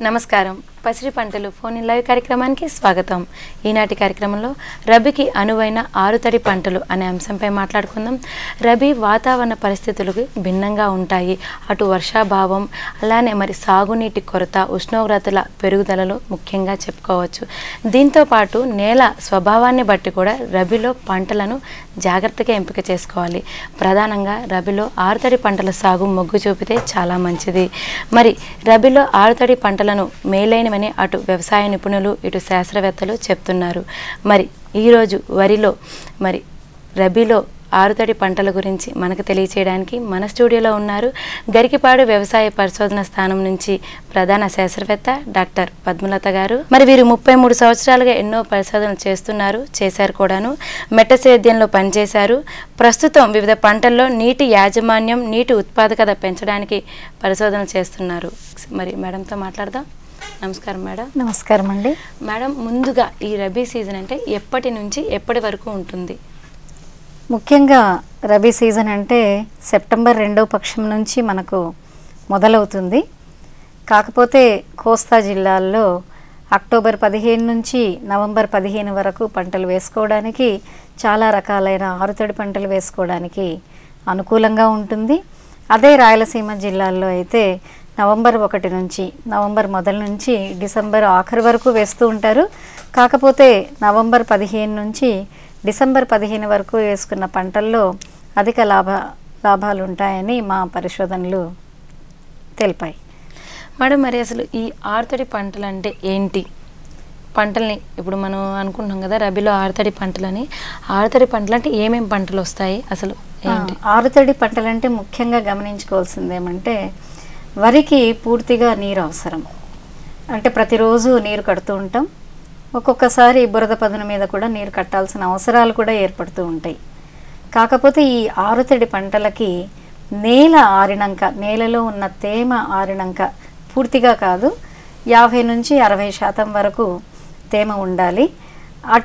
నమస్కారం పసిడి పంటలు ఫోన్ ఇన్ లైవ్ కార్యక్రమానికి స్వాగతం ఈనాటి కార్యక్రమంలో రబీకి అనువైన ఆరుతడి పంటలు అనే అంశంపై మాట్లాడుకుందాం రబీ వాతావరణ పరిస్థితులకు భిన్నంగా ఉంటాయి అటు వర్షాభావం అలానే మరి సాగునీటి కొరత ఉష్ణోగ్రతల పెరుగుదలలో ముఖ్యంగా చెప్పుకోవచ్చు దీంతో పాటు నేల స్వభావాన్ని బట్టి కూడా రబీలో పంటలను జాగ్రత్తగా ఎంపిక చేసుకోవాలి ప్రధానంగా రబీలో ఆరుతడి పంటల సాగు మొగ్గు చూపితే చాలా మంచిది మరి రబీలో ఆరుతడి పంటలను మేలైనవని అటు వ్యవసాయ నిపుణులు ఇటు శాస్త్రవేత్తలు చెప్తున్నారు మరి ఈరోజు వరిలో మరి రబీలో ఆరుతడి పంటల గురించి మనకు తెలియచేయడానికి మన స్టూడియోలో ఉన్నారు గరికిపాడు వ్యవసాయ పరిశోధన స్థానం నుంచి ప్రధాన శాస్త్రవేత్త డాక్టర్ పద్మలత గారు మరి వీరు ముప్పై మూడు సంవత్సరాలుగా ఎన్నో పరిశోధనలు చేస్తున్నారు చేశారు కూడాను మెట్ట సేద్యంలో పనిచేశారు ప్రస్తుతం వివిధ పంటల్లో నీటి యాజమాన్యం నీటి ఉత్పాదకత పెంచడానికి పరిశోధనలు చేస్తున్నారు మరి మేడంతో మాట్లాడదాం నమస్కారం మేడం నమస్కారం అండి మేడం ముందుగా ఈ రబీ సీజన్ అంటే ఎప్పటి నుంచి ఎప్పటి వరకు ఉంటుంది ముఖ్యంగా రబీ సీజన్ అంటే సెప్టెంబర్ రెండవ పక్షం నుంచి మనకు మొదలవుతుంది కాకపోతే కోస్తా జిల్లాల్లో అక్టోబర్ పదిహేను నుంచి నవంబర్ పదిహేను వరకు పంటలు వేసుకోవడానికి చాలా రకాలైన ఆరుతడి పంటలు వేసుకోవడానికి అనుకూలంగా ఉంటుంది అదే రాయలసీమ జిల్లాల్లో అయితే నవంబర్ ఒకటి నుంచి నవంబర్ మొదలు నుంచి డిసెంబర్ ఆఖరి వరకు వేస్తూ ఉంటారు కాకపోతే నవంబర్ పదిహేను నుంచి డిసెంబర్ పదిహేను వరకు వేసుకున్న పంటల్లో అధిక లాభ లాభాలు ఉంటాయని మా పరిశోధనలు తెలిపాయి మేడం మరి అసలు ఈ ఆరుతడి పంటలు అంటే ఏంటి పంటల్ని ఇప్పుడు మనం అనుకుంటున్నాం కదా రబీలో ఆరుతడి పంటలని ఆరుతడి పంటలు అంటే ఏమేం పంటలు వస్తాయి అసలు ఏంటి ఆ, ఆరుతడి పంటలంటే ముఖ్యంగా గమనించుకోవాల్సింది ఏమంటే వరికి పూర్తిగా నీరు అవసరం అంటే ప్రతిరోజు నీరు కడుతూ ఉంటాం ఒక్కొక్కసారి బురద పదును మీద కూడా నీరు కట్టాల్సిన అవసరాలు కూడా ఏర్పడుతూ ఉంటాయి కాకపోతే ఈ ఆరుతడి పంటలకి నేల ఆరినంక నేలలో ఉన్న తేమ ఆరినంక పూర్తిగా కాదు యాభై నుంచి అరవై శాతం వరకు తేమ ఉండాలి అటు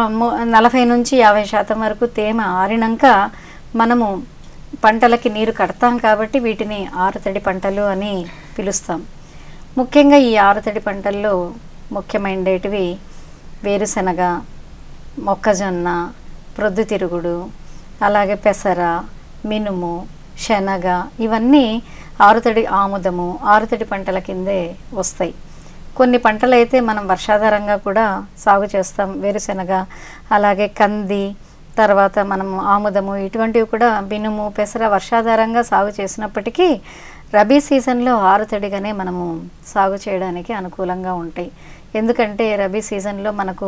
నలభై నుంచి యాభై శాతం వరకు తేమ ఆరినాక మనము పంటలకి నీరు కడతాం కాబట్టి వీటిని ఆరుతడి పంటలు అని పిలుస్తాం ముఖ్యంగా ఈ ఆరుతడి పంటల్లో ముఖ్యమైనటివి వేరుశనగ మొక్కజొన్న ప్రొద్దుతిరుగుడు అలాగే పెసర మినుము శనగ ఇవన్నీ ఆరుతడి ఆముదము ఆరుతడి పంటల కిందే వస్తాయి కొన్ని పంటలు అయితే మనం వర్షాధారంగా కూడా సాగు చేస్తాం వేరుశనగ అలాగే కంది తర్వాత మనం ఆముదము ఇటువంటివి కూడా బినుము పెసర వర్షాధారంగా సాగు చేసినప్పటికీ రబీ సీజన్లో ఆరుతడిగానే మనము సాగు చేయడానికి అనుకూలంగా ఉంటాయి ఎందుకంటే రబీ సీజన్లో మనకు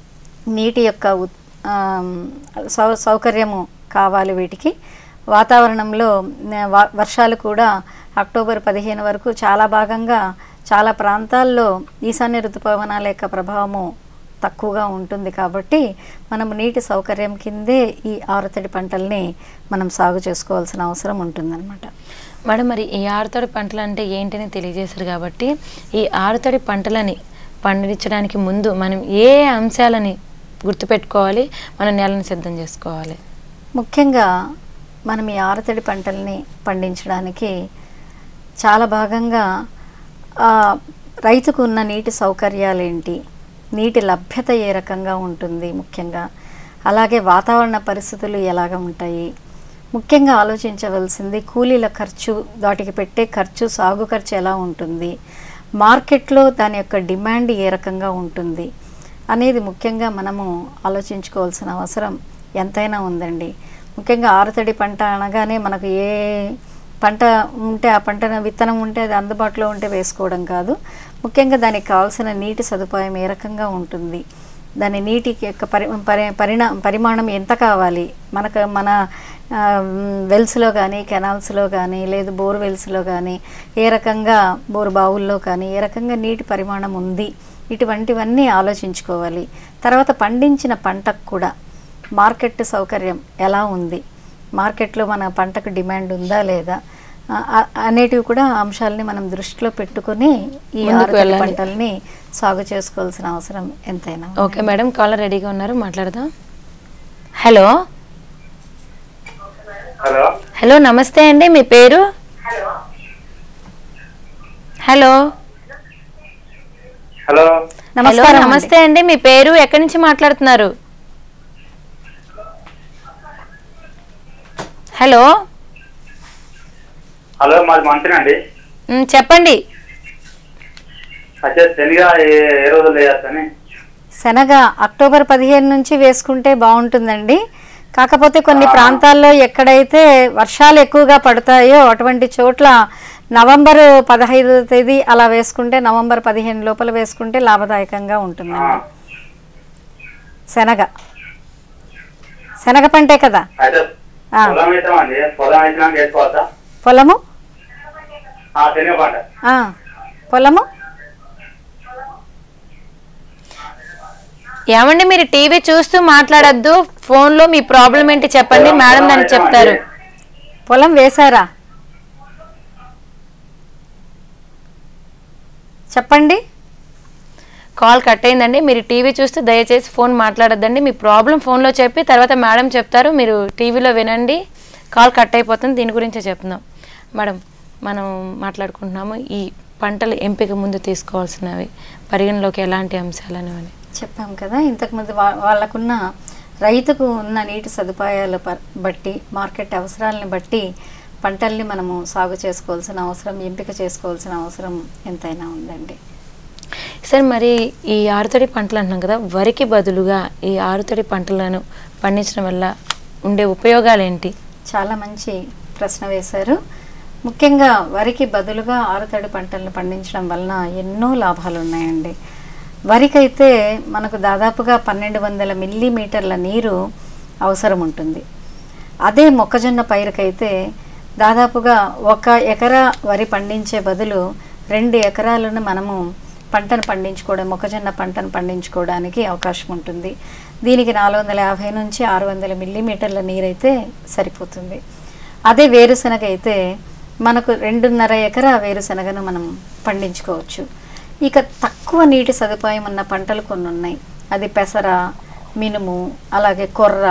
నీటి యొక్క ఉత్- ఆమ్, సౌ సౌకర్యము కావాలి వీటికి వాతావరణంలో నే- వా- వర్షాలు కూడా అక్టోబర్ పదిహేను వరకు చాలా భాగంగా చాలా ప్రాంతాల్లో ఈశాన్య ఋతుపవనాల యొక్క ప్రభావము తక్కువగా ఉంటుంది కాబట్టి మనం నీటి సౌకర్యం కిందే ఈ ఆరుతడి పంటల్ని మనం సాగు చేసుకోవాల్సిన అవసరం ఉంటుందన్నమాట మేడం మరి ఈ ఆరుతడి పంటలు అంటే ఏంటని తెలియజేశారు కాబట్టి ఈ ఆరుతడి పంటలని పండించడానికి ముందు మనం ఏ అంశాలని గుర్తుపెట్టుకోవాలి మన నేలను సిద్ధం చేసుకోవాలి ముఖ్యంగా మనం ఈ ఆరుతడి పంటల్ని పండించడానికి చాలా భాగంగా ఆ, రైతుకు ఉన్న నీటి సౌకర్యాలు ఏంటి నీటి లభ్యత ఏ రకంగా ఉంటుంది ముఖ్యంగా అలాగే వాతావరణ పరిస్థితులు ఎలాగ ఉంటాయి ముఖ్యంగా ఆలోచించవలసింది కూలీల ఖర్చు వాటికి పెట్టే ఖర్చు సాగు ఖర్చు ఎలా ఉంటుంది మార్కెట్లో దాని యొక్క డిమాండ్ ఏ రకంగా ఉంటుంది అనేది ముఖ్యంగా మనము ఆలోచించుకోవాల్సిన అవసరం ఎంతైనా ఉందండి ముఖ్యంగా ఆరుతడి పంట అనగానే మనకు ఏ పంట ఉంటే ఆ పంట విత్తనం ఉంటే అది అందుబాటులో ఉంటే వేసుకోవడం కాదు ముఖ్యంగా దానికి కావాల్సిన నీటి సదుపాయం ఏ రకంగా ఉంటుంది దాని నీటికి యొక్క పరి పరి పరిణా పరిమాణం ఎంత కావాలి మనకు మన ఆ, వెల్స్లో కానీ కెనాల్స్లో కానీ లేదు బోర్ వెల్స్లో కానీ ఏ రకంగా బోరు బావుల్లో కానీ ఏ రకంగా నీటి పరిమాణం ఉంది ఇటువంటివన్నీ ఆలోచించుకోవాలి తర్వాత పండించిన పంటకు కూడా మార్కెట్ సౌకర్యం ఎలా ఉంది మార్కెట్లో మన పంటకు డిమాండ్ ఉందా లేదా ఆ, ఆ, అనేటివి కూడా అంశాలని మనం దృష్టిలో పెట్టుకొని ఈ ముందుకు ఆరుతడి వెళ్ళాలి. పంటల్ని సాగు చేసుకోవాల్సిన అవసరం ఎంతైనా ఉంది. ఓకే మేడం కాలర్ రెడీగా ఉన్నారు మాట్లాడదాం హలో హలో హలో నమస్తే అండి మీ పేరు హలో హలో హలో నమస్కారం అండి. నమస్తే అండి మీ పేరు ఎక్కడి నుంచి మాట్లాడుతున్నారు హలో హలో మాది మంత్రి మ్, చెప్పండి అచ్చా శనిగా ఏ ఏ రోజులు వేయచ్చని శనగ అక్టోబర్ పదిహేను నుంచి వేసుకుంటే బాగుంటుందండి కాకపోతే కొన్ని ప్రాంతాల్లో ఎక్కడైతే వర్షాలు ఎక్కువగా పడతాయో అటువంటి చోట్ల నవంబర్ పదహైదు తేదీ అలా వేసుకుంటే నవంబర్ పదిహేను లోపల వేసుకుంటే లాభదాయకంగా ఉంటుందండి శనగ శనగ పంటే కదా అయితే ఆ. పొలం వేసామండి పొలం వేసినాక వేసుకోవచ్చా పొలము ఆ, శనగ పంట ఆ, పొలము ఏమండి మీరు టీవీ చూస్తూ మాట్లాడొద్దు ఫోన్లో మీ ప్రాబ్లం ఏంటి చెప్పండి పొలం- మేడం పొలం దానికి వేసామండి. చెప్తారు పొలం వేశారా చెప్పండి కాల్ కట్ అయిందండి మీరు టీవీ చూస్తూ దయచేసి ఫోన్ మాట్లాడొద్దండి మీ ప్రాబ్లం ఫోన్లో చెప్పి తర్వాత మేడం చెప్తారు మీరు టీవీలో వినండి కాల్ కట్ అయిపోతుంది దీని గురించే చెప్తున్నాం మేడం మనం మాట్లాడుకుంటున్నాము ఈ పంటల ఎంపిక ముందు తీసుకోవాల్సినవి పరిగణలోకి ఎలాంటి అంశాలు అనేవి చెప్పాం కదా ఇంతకుముందు వా- వాళ్ళకున్న రైతుకు ఉన్న నీటి సదుపాయాల ప- బట్టి మార్కెట్ అవసరాలను బట్టి పంటల్ని మనము సాగు చేసుకోవాల్సిన అవసరం ఎంపిక చేసుకోవాల్సిన అవసరం ఎంతైనా ఉందండి సార్ మరి ఈ ఆరుతడి పంటలు అంటున్నాం కదా వరికి బదులుగా ఈ ఆరుతడి పంటలను పండించడం వల్ల ఉండే ఉపయోగాలు ఏంటి చాలా మంచి ప్రశ్న వేశారు ముఖ్యంగా వరికి బదులుగా ఆరుతడి పంటలను పండించడం వలన ఎన్నో లాభాలు ఉన్నాయండి వరికైతే మనకు దాదాపుగా పన్నెండు వందల మిల్లీమీటర్ల నీరు అవసరం ఉంటుంది అదే మొక్కజొన్న పైరుకైతే దాదాపుగా ఒక ఎకరా వరి పండించే బదులు రెండు ఎకరాలను మనము పంటను పండించుకోవడం మొక్కజొన్న పంటను పండించుకోవడానికి అవకాశం ఉంటుంది దీనికి నాలుగు వందల యాభై నుంచి ఆరు వందల మిల్లీమీటర్ల నీరైతే సరిపోతుంది అదే వేరుశనగ అయితే మనకు రెండున్నర ఎకరా వేరుశనగను మనం పండించుకోవచ్చు ఇక తక్కువ నీటి సదుపాయం ఉన్న పంటలు కొన్ని ఉన్నాయి అది పెసర మినుము అలాగే కొర్ర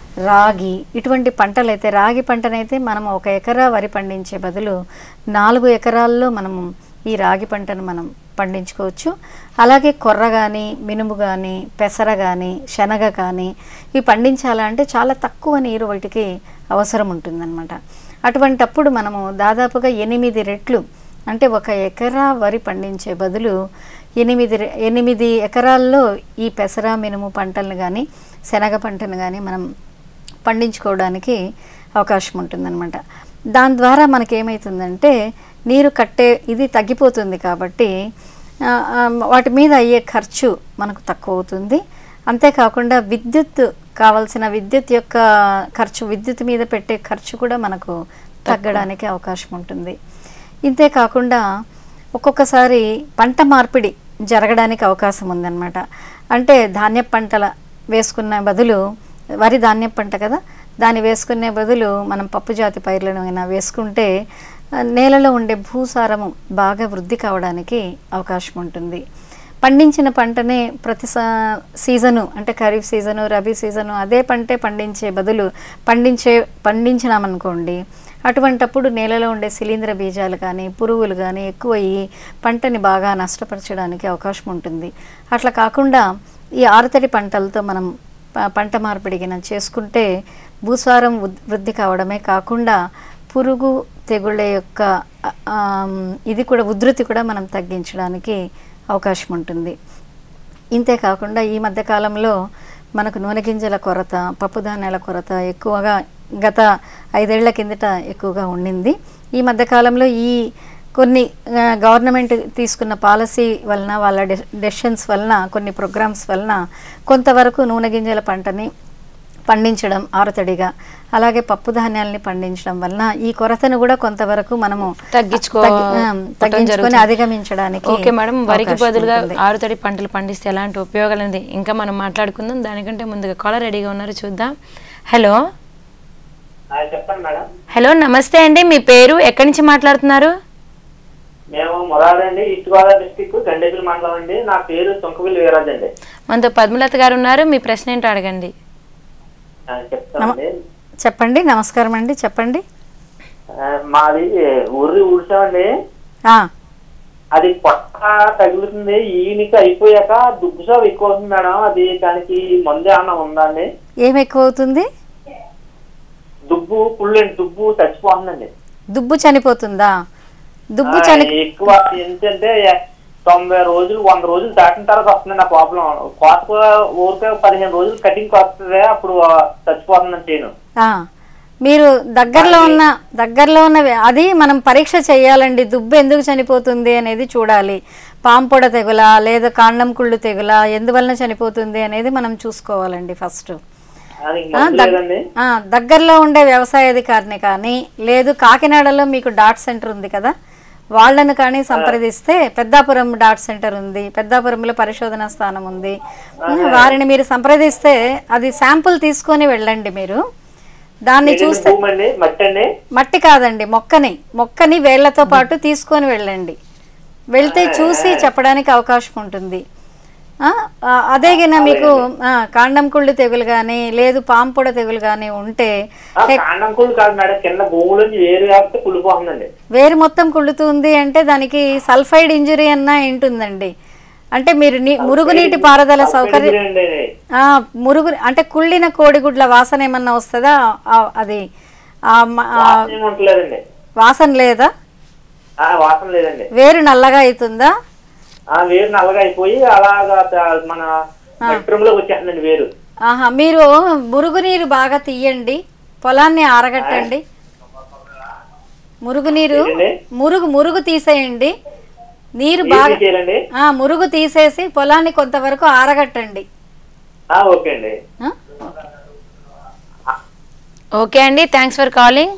రాగి ఇటువంటి పంటలు అయితే రాగి పంటనైతే మనం ఒక ఎకరా వరి పండించే బదులు నాలుగు ఎకరాల్లో మనము ఈ రాగి పంటను మనం పండించుకోవచ్చు అలాగే కొర్ర కానీ మినుము కానీ పెసర కానీ శనగ కానీ ఇవి పండించాలంటే చాలా తక్కువ నీరు వాటికి అవసరం ఉంటుందన్నమాట అటువంటప్పుడు మనము దాదాపుగా ఎనిమిది రెట్లు అంటే ఒక ఎకరా వరి పండించే బదులు ఎనిమిది రె- ఎనిమిది ఎకరాల్లో ఈ పెసర మినుము పంటలను కానీ శనగ పంటను కానీ మనం పండించుకోవడానికి అవకాశం ఉంటుందన్నమాట దాని ద్వారా మనకి ఏమవుతుందంటే నీరు కట్టే ఇది తగ్గిపోతుంది కాబట్టి ఆ, ఆ, వాటి మీద అయ్యే ఖర్చు మనకు తక్కువ అవుతుంది అంతేకాకుండా విద్యుత్ కావాల్సిన విద్యుత్ యొక్క ఖర్చు విద్యుత్ మీద పెట్టే ఖర్చు కూడా మనకు తగ్గడానికి అవకాశం ఉంటుంది ఇంతే కాకుండా ఒక్కొక్కసారి పంట మార్పిడి జరగడానికి అవకాశం ఉందన్నమాట అంటే ధాన్య పంటల వేసుకున్న బదులు వరి ధాన్య పంట కదా దాన్ని వేసుకునే బదులు మనం పప్పు జాతి పైర్లను అయినా వేసుకుంటే ఆ, నేలలో ఉండే భూసారము బాగా వృద్ధి కావడానికి అవకాశం ఉంటుంది పండించిన పంటనే ప్రతి సా- సీజను అంటే ఖరీఫ్ సీజను రబీ సీజను అదే పంటే పండించే బదులు పండించే పండించినామనుకోండి అటువంటప్పుడు నేలలో ఉండే శిలీంద్ర బీజాలు కానీ పురుగులు కానీ ఎక్కువయ్యి పంటని బాగా నష్టపరచడానికి అవకాశం ఉంటుంది అట్లా కాకుండా ఈ ఆరుతడి పంటలతో మనం ప- పంట మార్పిడిగిన చేసుకుంటే భూసారం వృద్- వృద్ధి కావడమే కాకుండా పురుగు తెగుళ్ళ యొక్క ఆ, ఆమ్, ఇది కూడా ఉధృతి కూడా మనం తగ్గించడానికి అవకాశం ఉంటుంది ఇంతే కాకుండా ఈ మధ్య కాలంలో మనకు నూనె గింజల కొరత పప్పు ధాన్యాల కొరత ఎక్కువగా గత ఐదేళ్ల కిందట ఎక్కువగా ఉండింది ఈ మధ్య కాలంలో ఈ కొన్ని ఆ, గవర్నమెంట్ తీసుకున్న పాలసీ వలన వాళ్ళ డె- డెసిషన్స్ వలన కొన్ని ప్రోగ్రామ్స్ వలన కొంతవరకు నూనె గింజల పంటని పండించడం ఆరుతడిగా అలాగే పప్పు ధాన్యాలని పండించడం వలన ఈ కొరతను కూడా కొంతవరకు మనము తగ్గించుకో తగ్గి- ఆ, తగ్గించుకొని జరుగుతుంది. అధిగమించడానికి ఓకే మేడం వరికి అవకాశం బదులుగా ఉంటుంది. ఆరుతడి పంటలు పండిస్తే ఎలాంటి ఉపయోగాలు ఉంది ఇంకా మనం మాట్లాడుకుందాం దానికంటే ముందుగా కాలర్ రెడీగా ఉన్నారు చూద్దాం హలో చెప్పండి మేడం హలో నమస్తే అండి మీ పేరు ఎక్కడి నుంచి మాట్లాడుతున్నారు మేము మొదలండి అండి ఈస్ట్ గోదావరి డిస్టిక్ గండేపల్లి మండలం అండి నా పేరు సొంకవిల్లి వీరాజ్ అండి మనతో పద్మలత గారు ఉన్నారు మీ ప్రశ్న ఏంటో అడగండి ఆ, చెప్తామండి చెప్పండి నమస్కారం అండి చెప్పండి ఆ, మాది ఉర్రి ఊడ్చామండి ఆ, అది పొట్ట తగులుతుంది ఈయనకి అయిపోయాక దుగ్గు సాగు ఎక్కువ అవుతుంది మేడం అది దానికి మందు ఏమన్నా ఉందా అండి ఏం ఎక్కువ అవుతుంది దుబ్బు పుల్లండి దుబ్బు చచ్చిపోతుందండి దుబ్బు చనిపోతుందా దుబ్బు ఆ, చని ఎక్కువ ఏంటంటే తొంభై రోజులు వంద రోజులు దాటిన తర్వాత వస్తుంది నా ప్రాబ్లం కోత ఊరికే పదిహేను రోజులు కటింగ్ వస్తుంది అప్పుడు చచ్చిపోతుందని చేయను ఆ, మీరు దగ్గరలో ఉన్న దగ్గరలో ఉన్న వ్య- అది మనం పరీక్ష చేయాలండి దుబ్బు ఎందుకు చనిపోతుంది అనేది చూడాలి పాంపొడ తెగుల లేదా కాండం కుళ్ళు తెగుల ఎందువలన చనిపోతుంది అనేది మనం చూసుకోవాలండి ఫస్ట్ అది ఆ, మందు దగ్- లేదండి ఆ, దగ్గరలో ఉండే వ్యవసాయ అధికారిని కానీ లేదు కాకినాడలో మీకు డాట్ సెంటర్ ఉంది కదా వాళ్ళను కానీ సంప్రదిస్తే పెద్దాపురం డాట్ సెంటర్ ఉంది పెద్దాపురంలో పరిశోధన స్థానం ఉంది వారిని మీరు సంప్రదిస్తే అది శాంపుల్ తీసుకొని వెళ్ళండి మీరు దాన్ని ఏదండి చూస్తే భూమి అండి మట్టి అండి మట్టి కాదండి మొక్కని మొక్కని వేళ్లతో పాటు తీసుకొని వెళ్ళండి వెళ్తే చూసి చెప్పడానికి అవకాశం ఉంటుంది ఆ, ఆ, అదే గిన మీకు ఆ, కాండం కుళ్ళు తెగులు కానీ లేదు పాంపొడ తెగులు కానీ ఉంటే ఆ, కాండం కుళ్ళు కాదు మేడం కింద భూముల నుంచి వేరు కాకపోతే కుళ్ళిపోతుందండి వేరు మొత్తం కుళ్ళుతుంది అంటే దానికి సల్ఫైడ్ ఇంజురీ అన్న ఉంటుందండి అంటే మీరు నీ మురుగునీటి పారుదల సౌకర్యం అండి ఆ, మురుగు అంటే కుళ్ళిన కోడిగుడ్ల వాసన ఏమన్నా వస్తుందా ఆ, అది ఆ, మ- ఆ, వాసన ఏమి ఉంటలేదండి వాసన లేదా ఆ వాసన లేదండి వేరు నల్లగా అవుతుందా ఆ వేరు నల్లగా అయిపోయి అలాగా త- మన బెడ్రూమ్ లోకి వచ్చేస్తుందండి వేరు ఆహా మీరు మురుగునీరు బాగా తీయండి పొలాన్ని ఆరగట్టండి మురుగునీరు ఏంటండి? మురుగు మురుగు తీసేయండి నీరు ఏం బాగా చేయాలండి ఆ, మురుగు తీసేసి పొలాన్ని కొంతవరకు ఆరగట్టండి ఆ ఓకే అండి ఆ? ఓకే అండి థ్యాంక్స్ ఫర్ కాలింగ్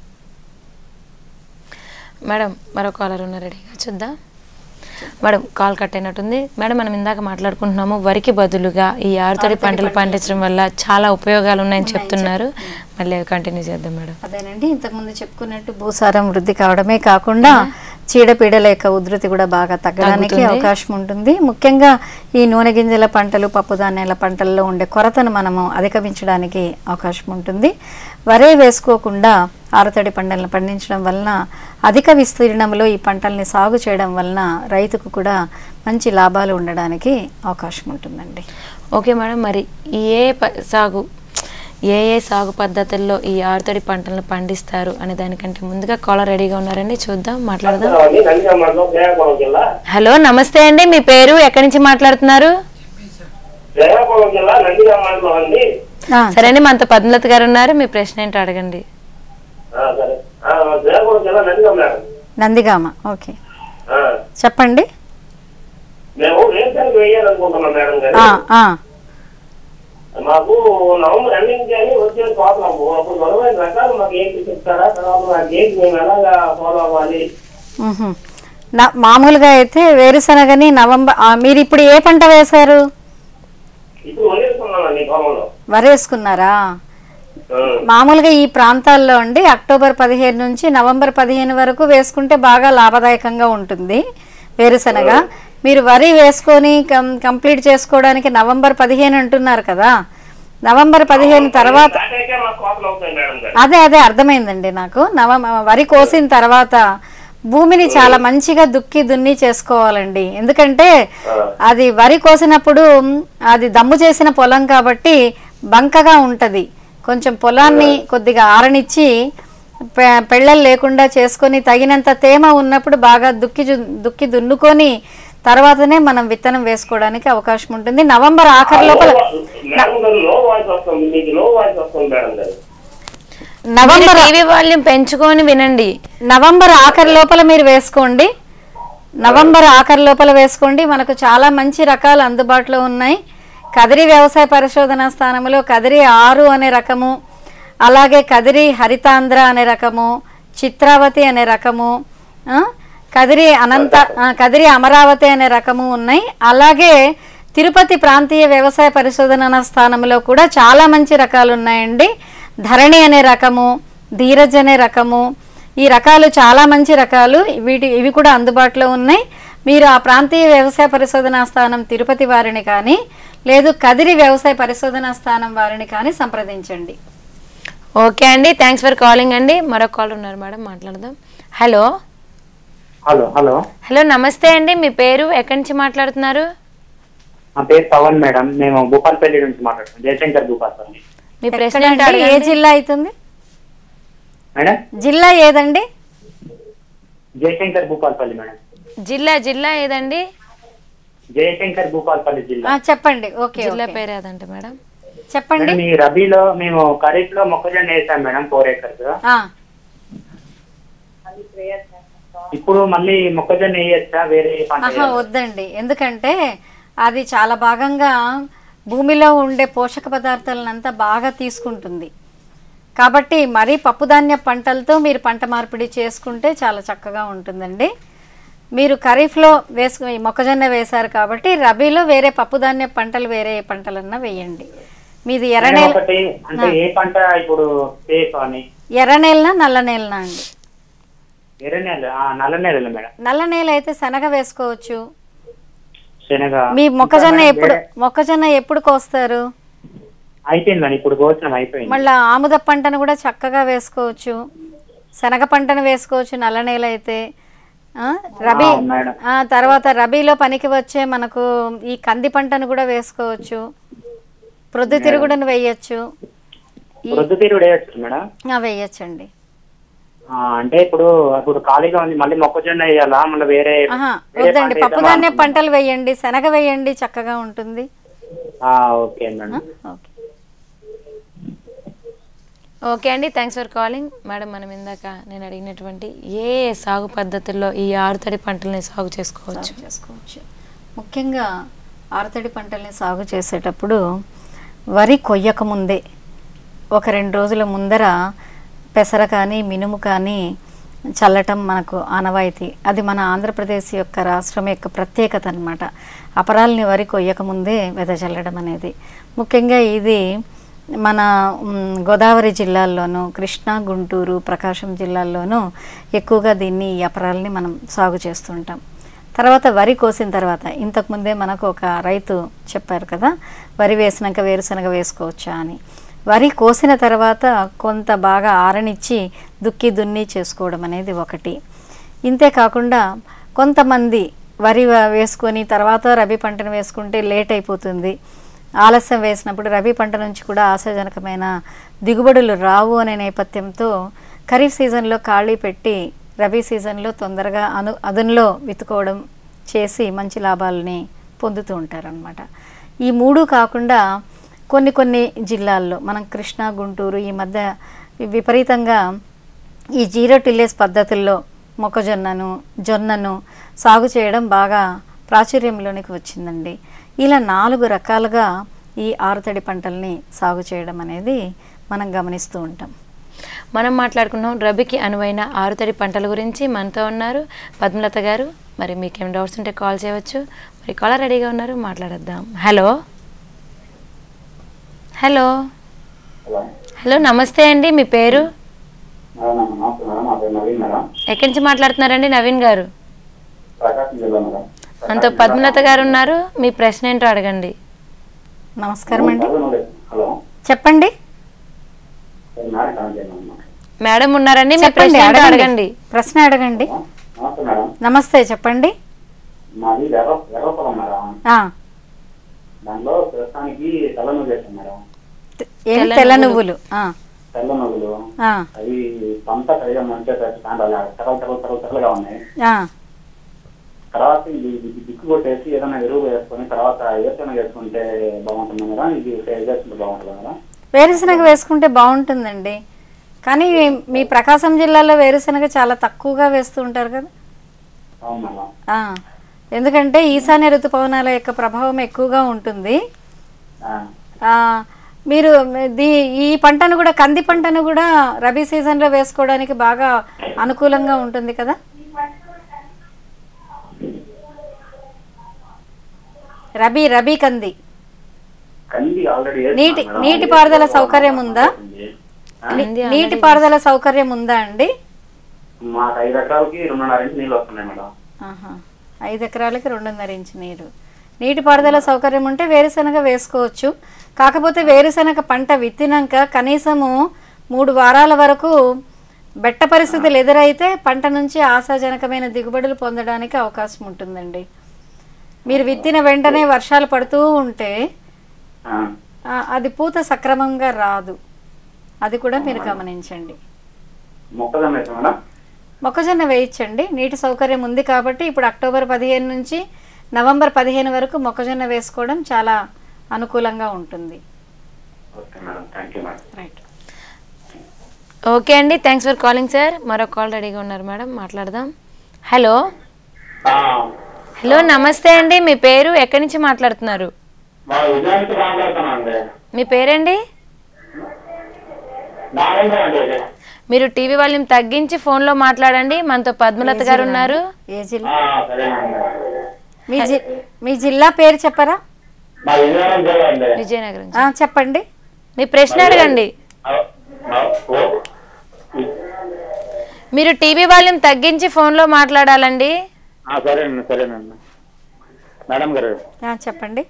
మేడం మరో కాలర్ ఉన్నారు రెడీగా చూద్దాం మేడం కాల్ కట్ అయినట్టుంది మేడం మనం ఇందాక మాట్లాడుకుంటున్నాము వరికి బదులుగా ఈ ఆరుతడి పంటలు పండించడం వల్ల చాలా ఉపయోగాలు ఉన్నాయని చెప్తున్నారు మళ్ళీ అవి కంటిన్యూ చేద్దాం మేడం అదేనండి ఇంతకుముందు చెప్పుకున్నట్టు భూసారం వృద్ధి కావడమే కాకుండా చీడపీడల యొక్క ఉధృతి కూడా బాగా తగ్గడానికి తగ్గుతుంది. అవకాశం ఉంటుంది ముఖ్యంగా ఈ నూనె గింజల పంటలు పప్పు ధాన్యాల పంటల్లో ఉండే కొరతను మనము అధిగమించడానికి అవకాశం ఉంటుంది వరే వేసుకోకుండా ఆరుతడి పంటలను పండించడం వలన అధిక విస్తీర్ణంలో ఈ పంటల్ని సాగు చేయడం వలన రైతుకు కూడా మంచి లాభాలు ఉండడానికి అవకాశం ఉంటుందండి ఓకే మేడం మరి ఈ ఏ ప- సాగు ఏ ఏ సాగు పద్ధతుల్లో ఈ ఆరుతడి పంటలను పండిస్తారు అనే దానికంటే ముందుగా కాలర్ రెడీగా ఉన్నారండి చూద్దాం మాట్లాడదాం శ్రీకాకుళం జిల్లా హలో నమస్తే అండి మీ పేరు ఎక్కడి నుంచి మాట్లాడుతున్నారు శ్రీకాకుళం జిల్లా నందిగామ మండలం అండి ఆ, సరే అండి మనతో పద్మలత గారు ఉన్నారు మీ ప్రశ్న ఏంటో అడగండి ఆ, సరే ఆ, శ్రీకాకుళం జిల్లా నందిగామ మేడం నందిగామ ఓకే ఆ, చెప్పండి మేము వేరుశనగ వేయాలనుకుంటున్నాం మేడం గారు ఆ, ఆ. మాకు నవంబర్ ఎండింగ్ కానీ వచ్చే పోతున్నాము అప్పుడు బలమైన రకాలు మాకు ఏంటి చెప్తారా తర్వాత మాకు ఏంటి మేము ఎలాగా ఫాలో అవ్వాలి మ్మ్హ. నా- మామూలుగా అయితే వేరుశనగని నవంబర్ ఆ, మీరు ఇప్పుడు ఏ పంట వేశారు ఇప్పుడు వదిలేసుకున్నామండి పొలంలో వరేసుకున్నారా ఆ, మామూలుగా ఈ ప్రాంతాల్లో అండి అక్టోబర్ పదిహేను నుంచి నవంబర్ పదిహేను వరకు వేసుకుంటే బాగా లాభదాయకంగా ఉంటుంది వేరుశనగ మీరు వరి వేసుకొని కం- కంప్లీట్ చేసుకోవడానికి నవంబర్ పదిహేను అంటున్నారు కదా నవంబర్ పదిహేను తర్వాత దాటైతే మాకు కోతలు అవుతాయి మేడం గారు అదే అదే అర్థమైందండి నాకు నవ వరి కోసిన తర్వాత భూమిని చాలా మంచిగా దుక్కి దున్ని చేసుకోవాలండి ఎందుకంటే అది వరి కోసినప్పుడు మ్, అది దమ్ము చేసిన పొలం కాబట్టి బంకగా ఉంటది కొంచెం పొలాన్ని కొద్దిగా ఆరనిచ్చి పె- పెళ్ళలు లేకుండా చేసుకొని తగినంత తేమ ఉన్నప్పుడు బాగా దుక్కి జు- దుక్కి దున్నుకొని తర్వాతనే మనం విత్తనం వేసుకోవడానికి అవకాశం ఉంటుంది నవంబర్ ఆఖరి లోపల మేడం గారు లో వాయిస్ వస్తుంది మీకు లో వాయిస్ వస్తుంది మేడం గారు నవంబర్ టీవీ వాల్యూమ్ పెంచుకొని వినండి నవంబర్ ఆఖరి లోపల మీరు వేసుకోండి నవంబర్ ఆఖరి లోపల వేసుకోండి మనకు చాలా మంచి రకాలు అందుబాటులో ఉన్నాయి కదిరి వ్యవసాయ పరిశోధన స్థానంలో కదిరి ఆరు అనే రకము అలాగే కదిరి హరితాంధ్ర అనే రకము చిత్రావతి అనే రకము ఆ, కదిరి అనంత ఆ, కదిరి అమరావతి అనే రకము ఉన్నాయి అలాగే తిరుపతి ప్రాంతీయ వ్యవసాయ పరిశోధన స్థానంలో కూడా చాలా మంచి రకాలు ఉన్నాయండి ధరణి అనే రకము ధీరజ్ అనే రకము ఈ రకాలు చాలా మంచి రకాలు వీటి ఇవి కూడా అందుబాటులో ఉన్నాయి మీరు ఆ ప్రాంతీయ వ్యవసాయ పరిశోధనా స్థానం తిరుపతి వారిని కానీ లేదు కదిరి వ్యవసాయ పరిశోధనా స్థానం వారిని కానీ సంప్రదించండి ఓకే అండి థ్యాంక్స్ ఫర్ కాలింగ్ అండి మరో కాల్ ఉన్నారు మేడం మాట్లాడదాం హలో హలో హలో హలో నమస్తే అండి మీ పేరు ఎక్కడి నుంచి మాట్లాడుతున్నారు నా పేరు పవన్ మేడం మేము భూపాల్పల్లి నుంచి మాట్లాడుతున్నాం జయశంకర్ భూపాల్పల్లి మీ ప్రశ్న ఎక్కడండి? ఏంటో ఏ అడగండి. జిల్లా అవుతుంది మేడం జిల్లా ఏదండి జయశంకర్ భూపాల్పల్లి మేడం జిల్లా జిల్లా ఏదండి జయశంకర్ భూపాల్పల్లి జిల్లా ఆ, చెప్పండి ఓకే జిల్లా ఓకే. పేరు ఏదంటే మేడం చెప్పండి మేడం ఈ రబీలో మేము ఖరీఫ్ లో మొక్కజొన్న వేసాం మేడం ఫోర్ ఏకర్స్ ఆ, ఇప్పుడు మళ్ళీ మొక్కజొన్న వేయచ్చా వేరే పంట ఆహా వేయాలా? వద్దండి ఎందుకంటే అది చాలా భాగంగా భూమిలో ఉండే పోషక పదార్థాలనంతా బాగా తీసుకుంటుంది కాబట్టి మరీ పప్పుధాన్య పంటలతో మీరు పంట మార్పిడి చేసుకుంటే చాలా చక్కగా ఉంటుందండి మీరు ఖరీఫ్లో వేసుకు ఈ మొక్కజొన్న వేశారు కాబట్టి రబీలో వేరే పప్పుధాన్య పంటలు వేరే ఏ పంటలన్నా వేయండి మీది ఎర్ర మేడం, నేల ఒకటి అంటే ఏ పంట ఇప్పుడు సేఫ్ అని ఎర్ర నేలనా నల్ల నేలనా అండి ఎర్ర నేల ఆ, నల్ల నేలలు మేడం నల్ల నేల అయితే శనగ వేసుకోవచ్చు శనగ మీ మొక్కజొన్న ఇంకా ఎప్పుడు వేరే- మొక్కజొన్న ఎప్పుడు కోస్తారు అయిపోయింది మేడం ఇప్పుడు కోసినాం అయిపోయింది మళ్ళీ ఆముద పంటను కూడా చక్కగా వేసుకోవచ్చు శనగ పంటను వేసుకోవచ్చు నల్ల నేల అయితే ఆ, రబీ ఆ, మేడం. ఆ, తర్వాత రబీలో పనికి వచ్చే మనకు ఈ కంది పంటను కూడా వేసుకోవచ్చు ప్రొద్దుతిరుగుడును వేయచ్చు ప్రొద్దుతీరుడు వేయచ్చు మేడం ఆ, వేయచ్చండి ఆ, అంటే ఇప్పుడు ఇప్పుడు ఖాళీగా ఉంది మళ్ళీ మొక్కజొన్న వేయాలా మళ్ళీ వేరే ఆహా వేరే వద్దండి పంట పప్పు వేద్దామా ధాన్య పంటలు వేయండి శనగ వేయండి చక్కగా ఉంటుంది ఆ, ఓకే మేడం ఓకే ఓకే అండి థ్యాంక్స్ ఫర్ కాలింగ్ మేడం మనం ఇందాక నేను అడిగినటువంటి ఏ సాగు పద్ధతుల్లో ఈ ఆరుతడి పంటల్ని సాగు చేసుకోవచ్చు సాగు చేసుకోవచ్చు ముఖ్యంగా ఆరుతడి పంటల్ని సాగు చేసేటప్పుడు వరి కొయ్యక ముందే ఒక రెండు రోజుల ముందర పెసర కానీ మినుము కానీ చల్లటం మనకు ఆనవాయితీ అది మన ఆంధ్రప్రదేశ్ యొక్క రాష్ట్రం యొక్క ప్రత్యేకత అనమాట అపరాల్ని వరి కొయ్యక ముందే వెదజల్లడం అనేది ముఖ్యంగా ఇది మన మ్, గోదావరి జిల్లాల్లోనూ కృష్ణా గుంటూరు ప్రకాశం జిల్లాల్లోనూ ఎక్కువగా దీన్ని ఈ అపరాలని మనం సాగు చేస్తుంటాం తర్వాత వరి కోసిన తర్వాత ఇంతకుముందే మనకు ఒక రైతు చెప్పారు కదా వరి వేసినాక వేరుశనగ వేసుకోవచ్చా అని వరి కోసిన తర్వాత కొంత బాగా ఆరనిచ్చి దుక్కి దున్ని చేసుకోవడం అనేది ఒకటి ఇంతే కాకుండా కొంతమంది వరి వా- వేసుకొని తర్వాత రబీ పంటను వేసుకుంటే లేట్ అయిపోతుంది ఆలస్యం వేసినప్పుడు రబీ పంట నుంచి కూడా ఆశాజనకమైన దిగుబడులు రావు అనే నేపథ్యంతో ఖరీఫ్ సీజన్లో ఖాళీ పెట్టి రబీ సీజన్లో తొందరగా అను అదునులో విత్తుకోవడం చేసి మంచి లాభాలని పొందుతూ ఉంటారనమాట ఈ మూడు కాకుండా కొన్ని కొన్ని జిల్లాల్లో మనం కృష్ణా గుంటూరు ఈ మధ్య విపరీతంగా ఈ జీరో టిల్లేస్ పద్ధతుల్లో మొక్కజొన్నను జొన్నను సాగు చేయడం బాగా ప్రాచుర్యంలోనికి వచ్చిందండి ఇలా నాలుగు రకాలుగా ఈ ఆరుతడి పంటల్ని సాగు చేయడం అనేది మనం గమనిస్తూ ఉంటాం మనం మాట్లాడుకున్నాం రబీకి అనువైన ఆరుతడి పంటల గురించి మనతో ఉన్నారు పద్మలత గారు మరి మీకేం డౌట్స్ ఉంటే కాల్ చేయవచ్చు మరి కాలర్ రెడీగా ఉన్నారు మాట్లాడేద్దాం హలో హలో హలో నమస్తే అండి మీ పేరు నమస్తే మేడం నా పేరు నవీన్ మేడం ఎక్కడి నుంచి మాట్లాడుతున్నారండి నవీన్ గారు ప్రకాశం జిల్లా మేడం మనతో పద్మలత గారు ఉన్నారు మీ ప్రశ్న ఏంటో అడగండి నమస్కారం అండి హలో చెప్పండి మేడం కనెక్ట్ చేయండి మేడం ఉన్నారండి మీ చెప్పండి ప్రశ్న ఏంటో అడగండి అడగండి ప్రశ్న అడగండి నమస్తే మేడం నమస్తే చెప్పండి మాది ఎర్ర ఎర్రపొలం మేడం ఆ, దానిలో ప్రస్తుతానికి తెల్ల నువ్వులు వేసాం మేడం ఏం తెల్ల తెల్ల నువ్వులు. నువ్వులు ఆ, తెల్ల నువ్వులు ఆ, అవి పంట సరిగా మంచిగా కాండాలి తెరలు తెరలు తెరలు తెరలుగా ఉన్నాయి ఆ. తర్వాత ఇది ఇది దిక్కు కొట్టేసి ఏదైనా ఎరువు వేసుకొని తర్వాత వేరుశనగ వేసుకుంటే బాగుంటుంది మేడం ఇది వేసుకుంటే బాగుంటుంది మేడం వేరుశనగ వేసుకుంటే బాగుంటుందండి కానీ మీ ప్రకాశం జిల్లాలో వేరుశనగ చాలా తక్కువగా వేస్తూ ఉంటారు కదా అవును మేడం ఆ, ఎందుకంటే ఈశాన్య ఋతుపవనాల యొక్క ప్రభావం ఎక్కువగా ఉంటుంది ఆ, ఆ, మీరు దీ ఈ పంటను కూడా కంది పంటను కూడా రబీ సీజన్లో వేసుకోవడానికి బాగా అనుకూలంగా ఉంటుంది కదా రబీ రబీ కంది కంది ఆల్రెడీ నీటి నీటి పారుదల సౌకర్యం ఉందా కంది నీటి పారుదల సౌకర్యం ఉందా అండి మాకు ఐదు ఎకరాలకి రెండున్నర ఇంచు నీళ్ళు వస్తున్నాయి మేడం ఆహా. ఐదు ఎకరాలకి రెండున్నర ఇంచు నీరు నీటిపారుదల సౌకర్యం ఉంటే వేరుశనగ వేసుకోవచ్చు కాకపోతే వేరుశనగ పంట విత్తినాక కనీసము మూడు వారాల వరకు బెట్ట పరిస్థితులు ఎదురైతే పంట నుంచి ఆశాజనకమైన దిగుబడులు పొందడానికి అవకాశం ఉంటుందండి మీరు విత్తిన వెంటనే వర్షాలు పడుతూ ఉంటే ఆ, ఆ, అది పూత సక్రమంగా రాదు అది కూడా మీరు గమనించండి మొక్కజొన్న వేసాం మేడం మొక్కజొన్న వేయించండి నీటి సౌకర్యం ఉంది కాబట్టి ఇప్పుడు అక్టోబర్ పదిహేను నుంచి నవంబర్ పదిహేను వరకు మొక్కజొన్న వేసుకోవడం చాలా అనుకూలంగా ఉంటుంది okay madam thank you madam right okay అండి థ్యాంక్స్ ఫర్ కాలింగ్ సార్ మరో కాల్ రెడీగా ఉన్నారు మేడం మాట్లాడదాం హలో హలో నమస్తే అండి మీ పేరు ఎక్కడి నుంచి మాట్లాడుతున్నారు మా విజయానికి మాట్లాడుతున్నా అండి మీ పేరండి నాగేంద్ర అండి మీరు టీవీ వాల్యూమ్ తగ్గించి ఫోన్లో మాట్లాడండి మనతో పద్మలత గారు ఉన్నారు ఏ జిల్లా ఆ, సరేనండి మీ జి మీ జిల్లా పేరు చెప్పరా మా విజయనగరం జిల్లా అండి విజయనగరం ఆ, చెప్పండి మీ ప్రశ్న అడగండి ఆ, ఆ, ఓ, మీరు టీవీ వాల్యూమ్ తగ్గించి ఫోన్లో మాట్లాడాలండి ఆ, సరేనండి సరేనండి మేడం గారు ఆ, చెప్పండి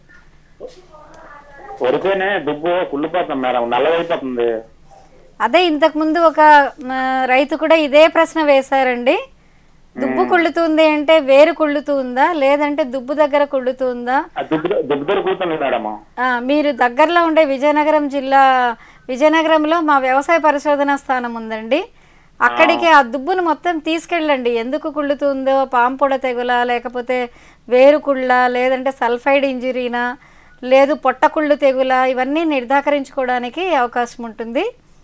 వరితేనే దుబ్బు కుళ్ళిపోతాం మేడం నల్లగైపోతుంది అదే ఇంతకుముందు ఒక మ, రైతు కూడా ఇదే ప్రశ్న వేశారండి దుబ్బు కుళ్ళుతుంది అంటే వేరు కుళ్ళుతుందా లేదంటే దుబ్బు దగ్గర కుళ్ళుతుందా ఆ దుబ్బు దుబ్బు దొరుకుతుంది మేడం ఆ, మీరు దగ్గరలో ఉండే విజయనగరం జిల్లా విజయనగరంలో మా వ్యవసాయ పరిశోధన స్థానం ఉందండి అక్కడికి ఆ దుబ్బును మొత్తం తీసుకెళ్ళండి ఎందుకు కుళ్ళుతుందో పాంపొడ తెగుల లేకపోతే వేరు కుళ్ళ లేదంటే సల్ఫైడ్ ఇంజురీనా లేదు పొట్టకుళ్ళు తెగుల ఇవన్నీ నిర్ధాకరించుకోవడానికి అవకాశం ఉంటుంది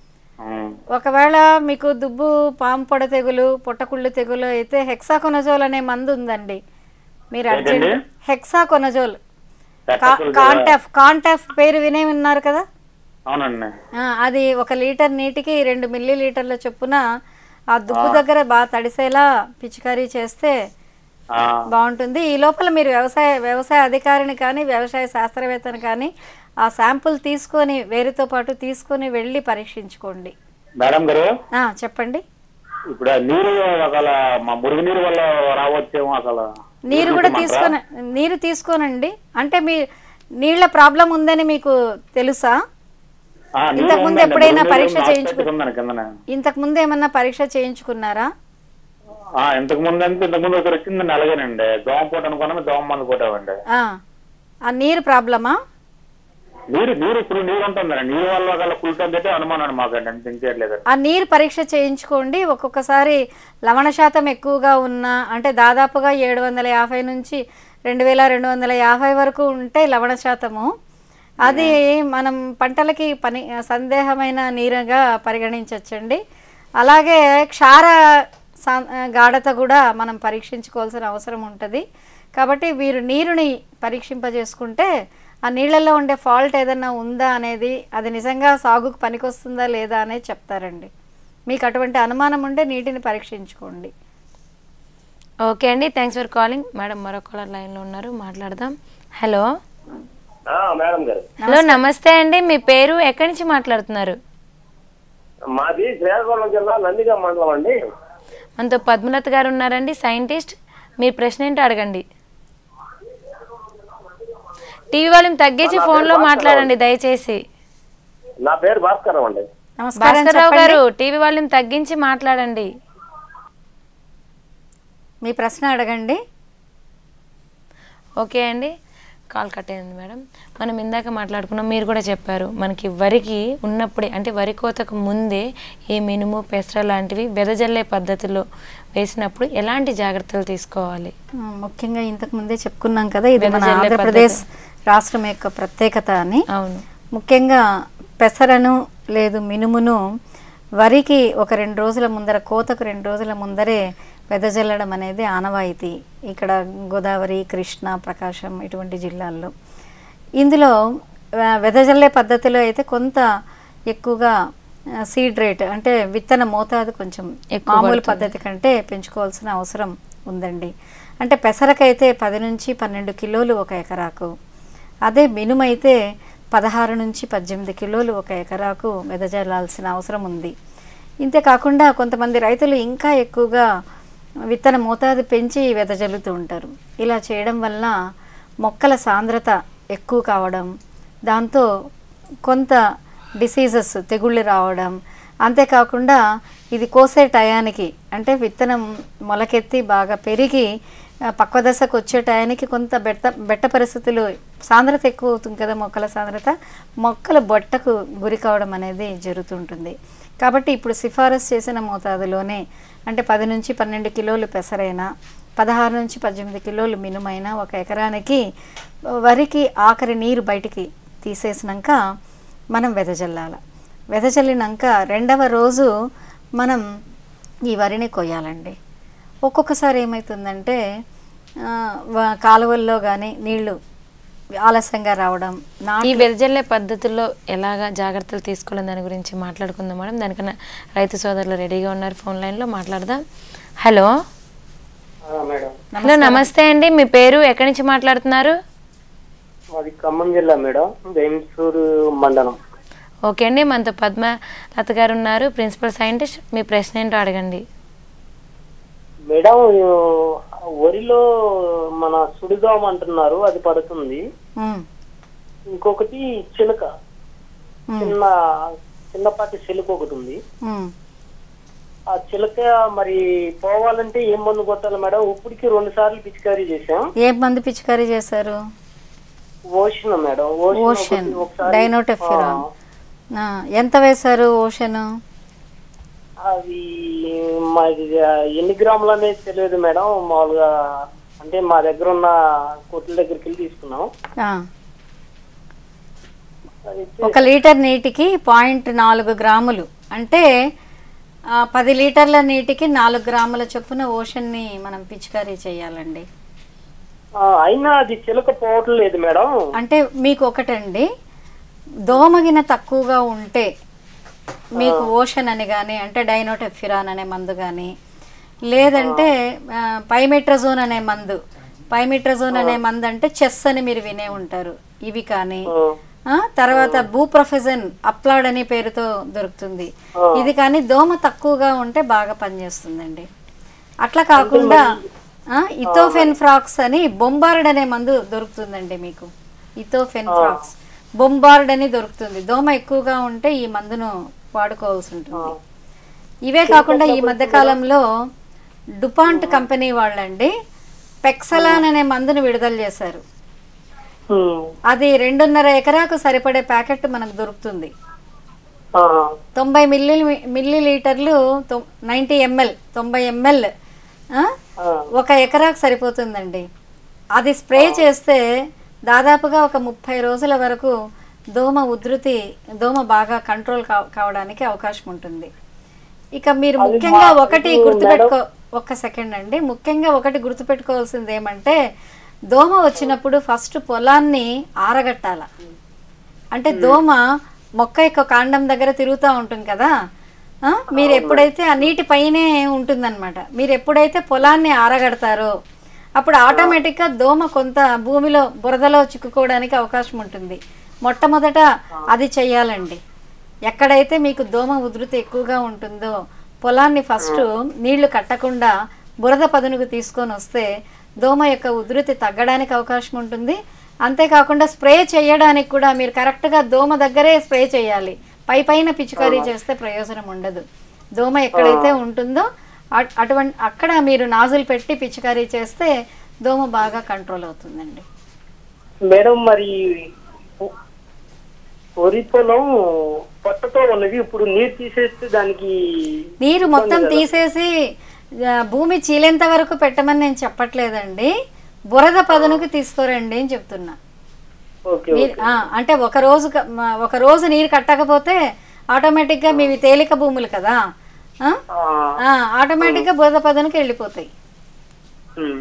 ఒకవేళ మీకు దుబ్బు పాంపొడ తెగులు పొట్టకుళ్ళు తెగులు అయితే హెక్సాకొనజోల్ అనే మందు ఉందండి మీరు అర్జెంట్ ఏంటండి? హెక్సాకొనజోల్ కాంటాఫ్ కాంటాఫ్ పేరు వినే ఉన్నారు కదా అవునండి ఆ, అది ఒక లీటర్ నీటికి రెండు మిల్లీ లీటర్ల చొప్పున ఆ దుబ్బు దగ్గర బాగా తడిసేలా పిచికారీ చేస్తే ఆ, బాగుంటుంది ఈ లోపల మీరు వ్యవసాయ వ్యవసాయ అధికారిని కానీ వ్యవసాయ శాస్త్రవేత్తని కానీ ఆ శాంపుల్ తీసుకొని వేరుతో పాటు తీసుకొని వెళ్ళి పరీక్షించుకోండి మేడం గారు ఆ, చెప్పండి ఇప్పుడు ఆ నీరు ఒకవేళ మా మురుగు నీరు వల్ల రావచ్చేమో అసలు నీరు కూడా తీసుకొని నీరు తీసుకోనండి అంటే మీ నీళ్ళ ప్రాబ్లం ఉందని మీకు తెలుసా ఆ, నీరు ఇంతకు ముందు ఉందండి. ఎప్పుడైనా మురుగు నీరు పరీక్ష నాటు చేయించుకు- పెట్టుకుందాను కిందన ఇంతకు ముందు ఏమన్నా పరీక్ష చేయించుకున్నారా ఆ, ఇంతకు ముందు అంటే ఇంతకు ముందు ఒకరు వచ్చిందండి అలాగేనండి దోమ పూట అనుకున్నాము దోమ మందు కొట్టామండి ఆ, ఆ నీరు ప్రాబ్లమా నీరు నీరు ఇప్పుడు నీరు ఉంటుందండి నీరు వల్ల ఒకవేళ కులుతుంది అయితే అనుమానం మాకండి అంత ఇంకేయట్లేదు ఆ నీరు పరీక్ష చేయించుకోండి ఒక్కొక్కసారి లవణ శాతం ఎక్కువగా ఉన్న అంటే దాదాపుగా ఏడు వందల యాభై నుంచి రెండు వేల రెండు వందల యాభై వరకు ఉంటే లవణ శాతము అది మనం పంటలకి పని సందేహమైన నీరుగా పరిగణించవచ్చండి అలాగే క్షార సా- గాఢత కూడా మనం పరీక్షించుకోవాల్సిన అవసరం ఉంటుంది కాబట్టి మీరు నీరుని పరీక్షింపజేసుకుంటే ఆ నీళ్ళల్లో ఉండే ఫాల్ట్ ఏదైనా ఉందా అనేది అది నిజంగా సాగుకు పనికొస్తుందా లేదా అనేది చెప్తారండి మీకు అటువంటి అనుమానం ఉంటే నీటిని పరీక్షించుకోండి ఓకే అండి థ్యాంక్స్ ఫర్ కాలింగ్ మేడం మరో కాలర్ లైన్లో ఉన్నారు మాట్లాడదాం హలో మేడం గారు హలో నమస్తే అండి మీ పేరు ఎక్కడి నుంచి మాట్లాడుతున్నారు మాది శ్రీకాకుళం జిల్లా నందిగా మండలం అండి మనతో పద్మలత గారు ఉన్నారండి సైంటిస్ట్ మీ ప్రశ్న ఏంటో అడగండి టీవీ వాళ్ళని తగ్గించి ఫోన్లో మాట్లాడండి దయచేసి నా పేరు భాస్కరం అండి నమస్కారం భాస్కర్రావు చెప్పండి. గారు టీవీ వాళ్ళని తగ్గించి మాట్లాడండి మీ ప్రశ్న అడగండి ఓకే అండి కాల్ కట్ అయింది మేడం మనం ఇందాక మాట్లాడుకున్నాం మీరు కూడా చెప్పారు మనకి వరికి ఉన్నప్పుడే అంటే వరి కోతకు ముందే ఈ మినుము పెసర లాంటివి వెదజల్లే పద్ధతిలో వేసినప్పుడు ఎలాంటి జాగ్రత్తలు తీసుకోవాలి ఆ, ముఖ్యంగా ఇంతకు ముందే చెప్పుకున్నాం కదా ఇది మన వెదజల్లే ఆంధ్రప్రదేశ్ రాష్ట్రం యొక్క ప్రత్యేకత అని అవును ముఖ్యంగా పెసరను లేదు మినుమును వరికి ఒక రెండు రోజుల ముందర కోతకు రెండు రోజుల ముందరే వెదజల్లడం అనేది ఆనవాయితీ ఇక్కడ గోదావరి కృష్ణ ప్రకాశం ఇటువంటి జిల్లాల్లో ఇందులో ఆ, వెదజల్లే పద్ధతిలో అయితే కొంత ఎక్కువగా సీడ్ రేట్ అంటే విత్తన మోతాదు కొంచెం ఎక్కువ మామూలు పడుతుంది. పద్ధతి కంటే పెంచుకోవాల్సిన అవసరం ఉందండి అంటే పెసరకైతే పది నుంచి పన్నెండు కిలోలు ఒక ఎకరాకు అదే మినుమైతే పదహారు నుంచి పద్దెనిమిది కిలోలు ఒక ఎకరాకు వెదజల్లాల్సిన అవసరం ఉంది ఇంతే కాకుండా కొంతమంది రైతులు ఇంకా ఎక్కువగా విత్తన మోతాదు పెంచి వెదజల్లుతూ ఉంటారు ఇలా చేయడం వల్ల మొక్కల సాంద్రత ఎక్కువ కావడం దాంతో కొంత డిసీజెస్ తెగుళ్ళు రావడం అంతేకాకుండా ఇది కోసే టయానికి అంటే విత్తనం మొలకెత్తి బాగా పెరిగి ఆ, పక్వ దశకు వచ్చే టయానికి కొంత బెట్ట బెట్ట పరిస్థితులు సాంద్రత ఎక్కువ అవుతుంది కదా మొక్కల సాంద్రత మొక్కల బొట్టకు గురి కావడం అనేది జరుగుతుంటుంది కాబట్టి ఇప్పుడు సిఫారసు చేసిన మోతాదులోనే అంటే పది నుంచి పన్నెండు కిలోలు పెసరైనా పదహారు నుంచి పద్దెనిమిది కిలోలు మినుమైనా ఒక ఎకరానికి వరికి ఆఖరి నీరు బయటికి తీసేసినాక మనం వెదజల్లాల వెదజల్లినాక రెండవ రోజు మనం ఈ వరిని కొయ్యాలండి ఒక్కొక్కసారి ఏమవుతుందంటే ఆ, వ- కాలువల్లో కానీ నీళ్లు ఆలస్యంగా రావడం నా ఈ వెదజల్లే పద్ధతుల్లో ఎలాగా జాగ్రత్తలు తీసుకోవాలని దాని గురించి మాట్లాడుకుందాం మేడం దానికన్నా రైతు సోదరులు రెడీగా ఉన్నారు ఫోన్ లైన్లో మాట్లాడదాం హలో మేడం హలో నమస్తే అండి మీ పేరు ఎక్కడి నుంచి మాట్లాడుతున్నారు మాది ఖమ్మం జిల్లా మేడం వేంసూరు మండలం ఓకే అండి మనతో పద్మ లత గారు ఉన్నారు ప్రిన్సిపల్ సైంటిస్ట్ మీ ప్రశ్న ఏంటో అడగండి మేడం వరిలో మన సుడిదోమ అంటున్నారు అది పడుతుంది ఉమ్, ఇంకొకటి చిలుక ఉమ్, చిన్న చిన్నపాటి చిలుక ఒకటి ఉంది ఉమ్. ఆ చిలుక మరి పోవాలంటే ఏం మందు కొట్టాలి మేడం ఇప్పటికి రెండు సార్లు పిచికారీ చేశాం ఏ మందు పిచికారీ చేశారు ఓషన్ మేడం ఓషన్ ఓషన్ ఒకటి ఒకసారి డైనోటెఫిరాన్ ఆ, ఆ, ఎంత వేశారు ఓషన్ అది మాది ఎన్ని గ్రాములు అనేది తెలియదు మేడం మామూలుగా అంటే మా దగ్గర ఉన్న కొట్ల దగ్గరికి వెళ్ళి తీసుకున్నాం ఆ, అయితే ఒక లీటర్ నీటికి పాయింట్ నాలుగు గ్రాములు అంటే ఆ, పది లీటర్ల నీటికి నాలుగు గ్రాముల చొప్పున ఓషన్ని మనం పిచికారీ చేయాలండి ఆ, అయినా అది చిలక పోవటం లేదు మేడం అంటే మీకు ఒకటండి దోమగిన తక్కువగా ఉంటే మీకు ఓషన్ అని కానీ అంటే డైనోటెఫిరాన్ అనే మందు కానీ లేదంటే ఆ, పైమెట్రజోన్ అనే మందు పైమెట్రజోన్ అనే మందు అంటే చెస్ అని మీరు వినే ఉంటారు ఇవి కానీ ఆ, ఆ, తర్వాత బూప్రొఫెజన్ అప్లాడ్ అనే పేరుతో దొరుకుతుంది ఇది కానీ దోమ తక్కువగా ఉంటే బాగా పనిచేస్తుందండి అట్లా కాకుండా ఆ, ఇథోఫెన్ ఫ్రాక్స్ అని బొంబార్డ్ అనే మందు దొరుకుతుందండి మీకు ఇథోఫెన్ ఫ్రాక్స్ బొంబార్డ్ అని దొరుకుతుంది దోమ ఎక్కువగా ఉంటే ఈ మందును వాడుకోవాల్సి ఉంటుంది ఇవే కాకుండా ఈ మధ్య కాలంలో డుపాంట్ కంపెనీ వాళ్ళండి పెక్సలాన్ అనే మందును విడుదల చేశారు ఉమ్, అది రెండున్నర ఎకరాకు సరిపడే ప్యాకెట్ మనకు దొరుకుతుంది ఆ, తొంభై మిల్లీ మిల్లీ లీటర్లు నైంటీ ఎంఎల్ తొంభై ఎంఎల్ ఆ, ఒక ఎకరాకు సరిపోతుందండి అది స్ప్రే చేస్తే దాదాపుగా ఒక ముప్పై రోజుల వరకు దోమ ఉధృతి దోమ బాగా కంట్రోల్ కావ- కావడానికి అవకాశం ఉంటుంది ఇక మీరు ముఖ్యంగా ఒకటి గుర్తుపెట్టుకో ఒక్క సెకండ్ అండి ముఖ్యంగా ఒకటి గుర్తుపెట్టుకోవాల్సింది ఏమంటే దోమ వచ్చినప్పుడు ఫస్ట్ పొలాన్ని ఆరగట్టాల అంటే దోమ మొక్క యొక్క కాండం దగ్గర తిరుగుతూ ఉంటుంది కదా ఆ, మీరు ఎప్పుడైతే ఆ నీటి పైనే ఉంటుందన్నమాట మీరు ఎప్పుడైతే పొలాన్ని ఆరగడతారో అప్పుడు ఆటోమేటిక్గా దోమ కొంత భూమిలో బురదలో చిక్కుకోవడానికి అవకాశం ఉంటుంది మొట్టమొదట అది చెయ్యాలండి ఎక్కడైతే మీకు దోమ ఉధృతి ఎక్కువగా ఉంటుందో పొలాన్ని ఫస్ట్ నీళ్లు కట్టకుండా బురద పదునుకు తీసుకొని వస్తే దోమ యొక్క ఉధృతి తగ్గడానికి అవకాశం ఉంటుంది అంతేకాకుండా స్ప్రే చేయడానికి కూడా మీరు కరెక్ట్గా దోమ దగ్గరే స్ప్రే చేయాలి పై పైన పిచికారీ చేస్తే ప్రయోజనం ఉండదు దోమ ఎక్కడైతే ఉంటుందో అట్- అటువంటి అక్కడ మీరు నాజులు పెట్టి పిచికారీ చేస్తే దోమ బాగా కంట్రోల్ అవుతుందండి మేడం మరి ఉ- వరి పొలం పొట్టతో ఉన్నది ఇప్పుడు నీరు తీసేస్తే దానికి నీరు మొత్తం తీసేసి ఆ, భూమి చీలేంత వరకు పెట్టమని నేను చెప్పట్లేదండి బురద పదునుకు తీసుకోరండి అని చెప్తున్నా ఓకే మీరు ఆ, అంటే ఒక రోజు క- మ- ఒక రోజు నీరు కట్టకపోతే ఆటోమేటిక్గా మీవి తేలిక భూములు కదా ఆ? ఆ, ఆ, ఆటోమేటిక్గా బురద పదునుకు వెళ్ళిపోతాయి ఉమ్.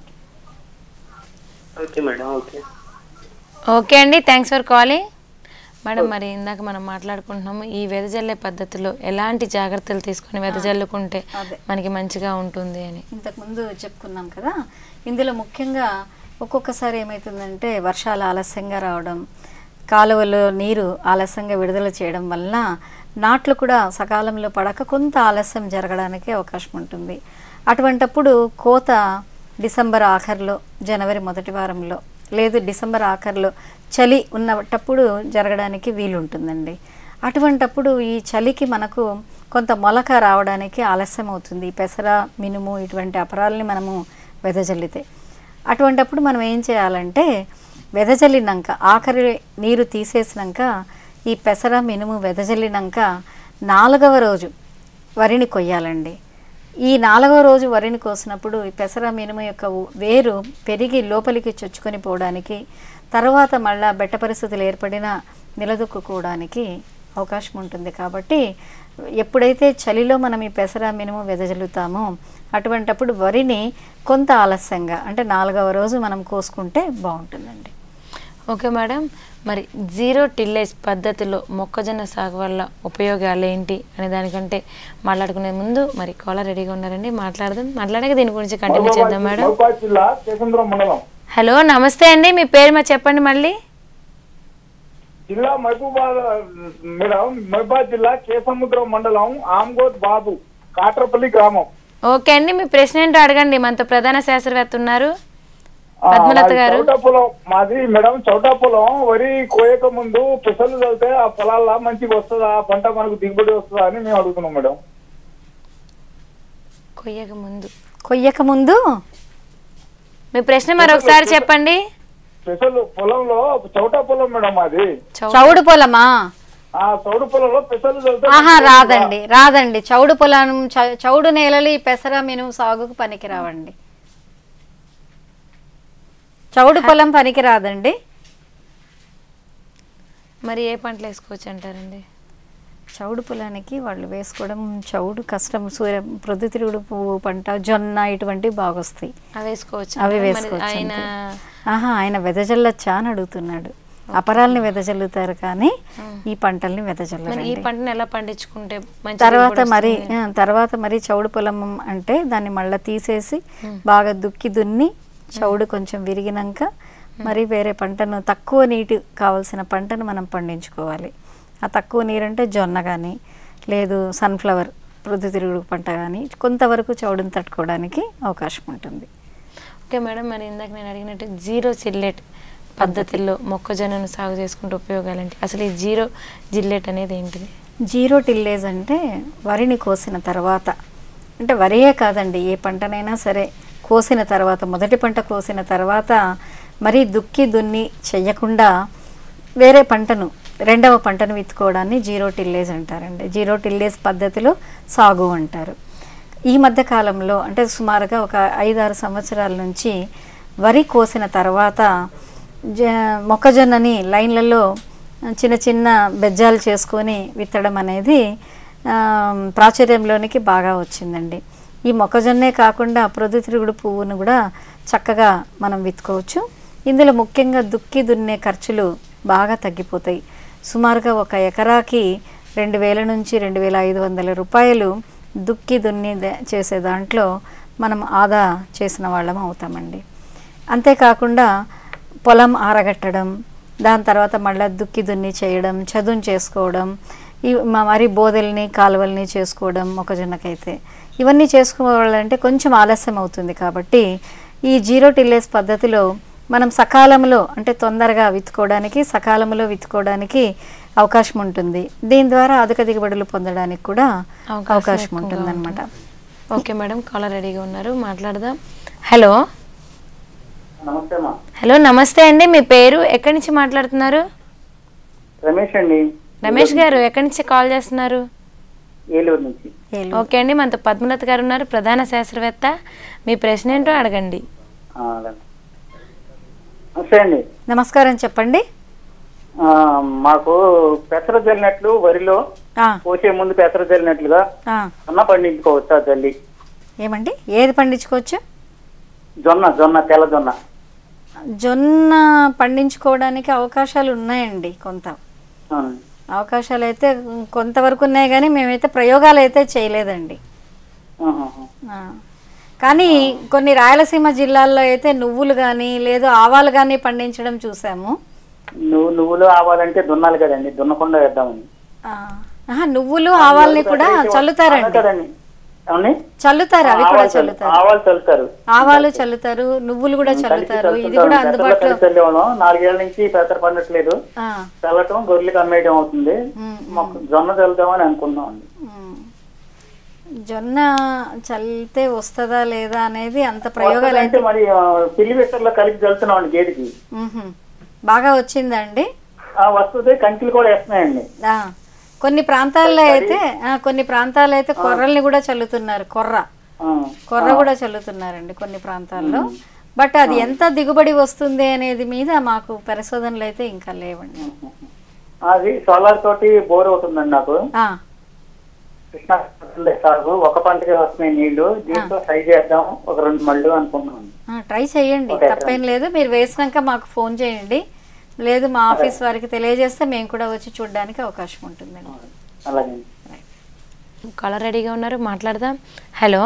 ఓకే మేడం ఓకే ఓకే అండి థ్యాంక్స్ ఫర్ కాలింగ్ మేడం మరి ఇందాక మనం మాట్లాడుకుంటున్నాము ఈ వెదజల్లే పద్ధతిలో ఎలాంటి జాగ్రత్తలు తీసుకొని వెదజల్లుకుంటే అదే. మనకి మంచిగా ఉంటుంది అని ఇంతకుముందు చెప్పుకున్నాం కదా ఇందులో ముఖ్యంగా ఒక్కొక్కసారి ఏమవుతుందంటే వర్షాలు ఆలస్యంగా రావడం కాలువలో నీరు ఆలస్యంగా విడుదల చేయడం వలన నాట్లు కూడా సకాలంలో పడక కొంత ఆలస్యం జరగడానికి అవకాశం ఉంటుంది అటువంటప్పుడు కోత డిసెంబర్ ఆఖరిలో జనవరి మొదటి వారంలో లేదు డిసెంబర్ ఆఖరిలో చలి ఉన్నటప్పుడు జరగడానికి వీలుంటుందండి అటువంటప్పుడు ఈ చలికి మనకు కొంత మొలక రావడానికి ఆలస్యం అవుతుంది ఈ పెసర మినుము ఇటువంటి అపరాలని మనము వెదజల్లితే అటువంటప్పుడు మనం ఏం చేయాలంటే వెదజల్లినాక ఆఖరి నీరు తీసేసినాక ఈ పెసర మినుము వెదజల్లినాక నాలుగవ రోజు వరిని కొయ్యాలండి ఈ నాలుగవ రోజు వరిని కోసినప్పుడు ఈ పెసర మినుము యొక్క ఉ- వేరు పెరిగి లోపలికి చొచ్చుకొని పోవడానికి తర్వాత మళ్ళా బెట్ట పరిస్థితులు ఏర్పడిన నిలదొక్కుకోవడానికి అవకాశం ఉంటుంది కాబట్టి ఎప్పుడైతే చలిలో మనం ఈ పెసర మినుము వెదజల్లుతామో అటువంటప్పుడు వరిని కొంత ఆలస్యంగా అంటే నాలుగవ రోజు మనం కోసుకుంటే బాగుంటుందండి ఓకే మేడం మరి జీరో టిల్లేజ్ పద్ధతిలో మొక్కజొన్న సాగు వల్ల ఉపయోగాలు ఏంటి అనే దానికంటే మాట్లాడుకునే ముందు మరి కాలర్ రెడీగా ఉన్నారండి మాట్లాడదాం మాట్లాడాక దీని గురించి కంటిన్యూ చేద్దాం మేడం మహబాద్ జిల్లా కేసంద్రం మండలం హలో నమస్తే అండి మీ పేరు మరి చెప్పండి మళ్ళీ జిల్లా మహబూబాద్ మేడం మహబాద్ జిల్లా కేసముద్రం మండలం ఆమ్గోద్ బాబు కాట్రపల్లి గ్రామం ఓకే అండి మీ ప్రశ్న ఏంటో అడగండి మనతో ప్రధాన శాస్త్రవేత్త ఉన్నారు ఆ, పద్మలత మాది గారు చౌటా పొలం మాది మేడం చౌటా పొలం వరి కోయక ముందు పెసలు చదివితే ఆ పొలాల్లో మంచిగా వస్తుందా ఆ పంట మనకు దిగుబడి వస్తుందా అని మేము అడుగుతున్నాం మేడం కొయ్యక ముందు కొయ్యక ముందు మీ ప్రశ్న మరి ఒకసారి చెప్పండి పెసలు పొలంలో చౌటా పొలం మేడం మాది చౌ- చౌడు పొలమా ఆ చౌడు పొలంలో పెసలు చదివితే ఆహా రాదండి రాదండి చౌడు పొలం చ- చౌడు నేలలు ఈ పెసర మినుము సాగుకు పనికి రావండి చౌడు పొలం పనికి రాదండి మరి ఏ పంటలు వేసుకోవచ్చు అంటారండి చౌడు పొలానికి వాళ్ళు వేసుకోవడం చౌడు కష్టం సూర్య ప్రొద్దుతిరుగుడు పువ్వు పంట జొన్న ఇటువంటివి బాగొస్తాయి అవి వేసుకోవచ్చు అవి మరి వేసుకోవచ్చు ఆయన అంతే. ఆహా ఆయన వెదజల్లొచ్చా అని అడుగుతున్నాడు అపరాల్ని వెదజల్లుతారు కానీ ఈ పంటల్ని మరి ఈ వెదజల్లరండి పంటను ఎలా పండించుకుంటే మంచి తర్వాత దిగుబడి మరి వస్తుంది? ఆ, తర్వాత మరి చౌడు పొలం అంటే దాన్ని మళ్ళీ తీసేసి బాగా దుక్కి దున్ని చౌడు కొంచెం విరిగినాక మరి వేరే పంటను తక్కువ నీటి కావాల్సిన పంటను మనం పండించుకోవాలి ఆ తక్కువ నీరు అంటే జొన్న కానీ లేదు సన్ఫ్లవర్ ప్రొద్దుతిరుగుడు పంట కానీ కొంతవరకు చౌడుని తట్టుకోవడానికి అవకాశం ఉంటుంది ఓకే మేడం మరి ఇందాక నేను అడిగినట్టు జీరో జిల్లెట్ పద్ధతిలో మొక్కజొన్నను సాగు చేసుకుంటే ఉపయోగాలు ఏంటి అసలు ఈ జీరో జిల్లెట్ అనేది ఏంటిది జీరో టిల్లేజ్ అంటే వరిని కోసిన తర్వాత అంటే వరియే కాదండి ఏ పంటనైనా సరే కోసిన తర్వాత మొదటి పంట కోసిన తర్వాత మరీ దుక్కి దున్ని చెయ్యకుండా వేరే పంటను రెండవ పంటను విత్తుకోవడాన్ని జీరో టిల్లేజ్ అంటారండి జీరో టిల్లేజ్ పద్ధతిలో సాగు అంటారు ఈ మధ్య కాలంలో అంటే సుమారుగా ఒక ఐదారు సంవత్సరాల నుంచి వరి కోసిన తర్వాత జ మొక్కజొన్నని లైన్లలో చిన్న చిన్న బెజ్జాలు చేసుకొని విత్తడం అనేది ఆ, ప్రాచుర్యంలోనికి బాగా వచ్చిందండి ఈ మొక్కజొన్నే కాకుండా ప్రొద్దుతిరుగుడు పువ్వును కూడా చక్కగా మనం విత్తుకోవచ్చు ఇందులో ముఖ్యంగా దుక్కి దున్నే ఖర్చులు బాగా తగ్గిపోతాయి సుమారుగా ఒక ఎకరాకి రెండు వేల నుంచి రెండు వేల ఐదు వందల రూపాయలు దుక్కి దున్ని ద- చేసే దాంట్లో మనం ఆదా చేసిన వాళ్ళం అవుతామండి అంతేకాకుండా పొలం ఆరగట్టడం దాని తర్వాత మళ్ళీ దుక్కి దున్ని చేయడం చదును చేసుకోవడం ఈ మ- మరి బోదెల్ని కాలువల్ని చేసుకోవడం మొక్కజొన్నకైతే ఇవన్నీ చేసుకోవాలంటే కొంచెం ఆలస్యం అవుతుంది కాబట్టి ఈ జీరో టిల్లేస్ పద్ధతిలో మనం సకాలంలో అంటే తొందరగా విత్తుకోవడానికి సకాలంలో విత్తుకోవడానికి అవకాశం ఉంటుంది దీని ద్వారా అధిక దిగుబడులు పొందడానికి కూడా అవకాశం అవకాశం ఎక్కువగా ఉంటుంది అనమాట ఓకే మేడం కాలర్ రెడీగా ఉన్నారు మాట్లాడదాం హలో నమస్తే మా హలో నమస్తే అండి మీ పేరు ఎక్కడి నుంచి మాట్లాడుతున్నారు రమేష్ అండి రమేష్ గారు ఎక్కడి నుంచి కాల్ చేస్తున్నారు ఏలూరు నుంచి ఏలు. ఓకే అండి మనతో పద్మలత గారు ఉన్నారు ప్రధాన శాస్త్రవేత్త మీ ప్రశ్న ఏంటో అడగండి ఆ, అలాగే. నమస్తే అండి నమస్కారం చెప్పండి ఆ, మాకు పెసర జల్లినట్లు వరిలో ఆ, పోసే ముందు పెసర జల్లినట్లుగా ఆ. జొన్న పండించుకోవచ్చా జల్లి ఏమండి ఏది పండించుకోవచ్చు జొన్న జొన్న తెల్ల జొన్న జొన్న పండించుకోవడానికి అవకాశాలు ఉన్నాయండి కొంత ఆ, అవకాశాలు అయితే కొంతవరకు ఉన్నాయి కానీ మేమైతే ప్రయోగాలు అయితే చేయలేదండి ఆహాహా. ఆ. కానీ కొన్ని రాయలసీమ జిల్లాల్లో అయితే నువ్వులు కానీ లేదు ఆవాలు కానీ పండించడం చూసాము నువ్వు నువ్వులు ఆవాలంటే దున్నాలి కదండి దున్నకుండా వేద్దామని ఆ. ఆహా, నువ్వులు ఆవాల్ని కూడా చల్లుతారండి కదండి ఏమండి చల్లుతారు అవి కూడా ఆవాలు చల్లు- చల్లుతారు ఆవాలు చల్లుతారు ఆవాలు చల్లుతారు నువ్వులు కూడా చల్లుతారు ఇది కూడా అందుబాటులో చల్లేవాళ్ళం నాలుగేళ్ల నుంచి పెసర పండట్లేదు ఆ, చల్లటం గొర్రెలకి అమ్మేయడం అవుతుంది ఉమ్, మాకు జొన్న చల్లుతామని అనుకున్నాం అండి ఉమ్. జొన్న చల్లితే వస్తుందా లేదా అనేది అంత ప్రయోగాలు అయితే అంటే మరి ఆ, పిల్లి విత్తర్లో కలిపి చల్లుతున్నాం అండి గేదెకి ఉహుం. బాగా వచ్చిందండి ఆ వస్తుంది కంకిలు కూడా వేస్తున్నాయండి ఆ, కొన్ని ప్రాంతాల్లో అయితే ఆ, కొన్ని ప్రాంతాల్లో అయితే కొర్రల్ని కూడా చల్లుతున్నారు కొర్ర ఆ, కొర్ర కూడా చల్లుతున్నారండి కొన్ని ప్రాంతాల్లో బట్ అది ఎంత దిగుబడి వస్తుంది అనేది మీద మాకు పరిశోధనలు అయితే ఇంకా లేవండి అది సోలార్ తోటి బోర్ అవుతుందండి నాకు ఆ, కృష్ణా సాగు ఒక పంటకి వస్తున్నాయి నీళ్లు దీంతో ట్రై చేద్దాం ఒక రెండు మళ్ళు అనుకున్నాం ఆ, ట్రై చేయండి తప్పేం లేదు మీరు వేసినాక మాకు ఫోన్ చేయండి లేదు మా ఆఫీస్ వారికి తెలియజేస్తే మేము కూడా వచ్చి చూడడానికి అవకాశం ఉంటుందండి అలాగే కాలర్ రెడీగా ఉన్నారు మాట్లాడదాం హలో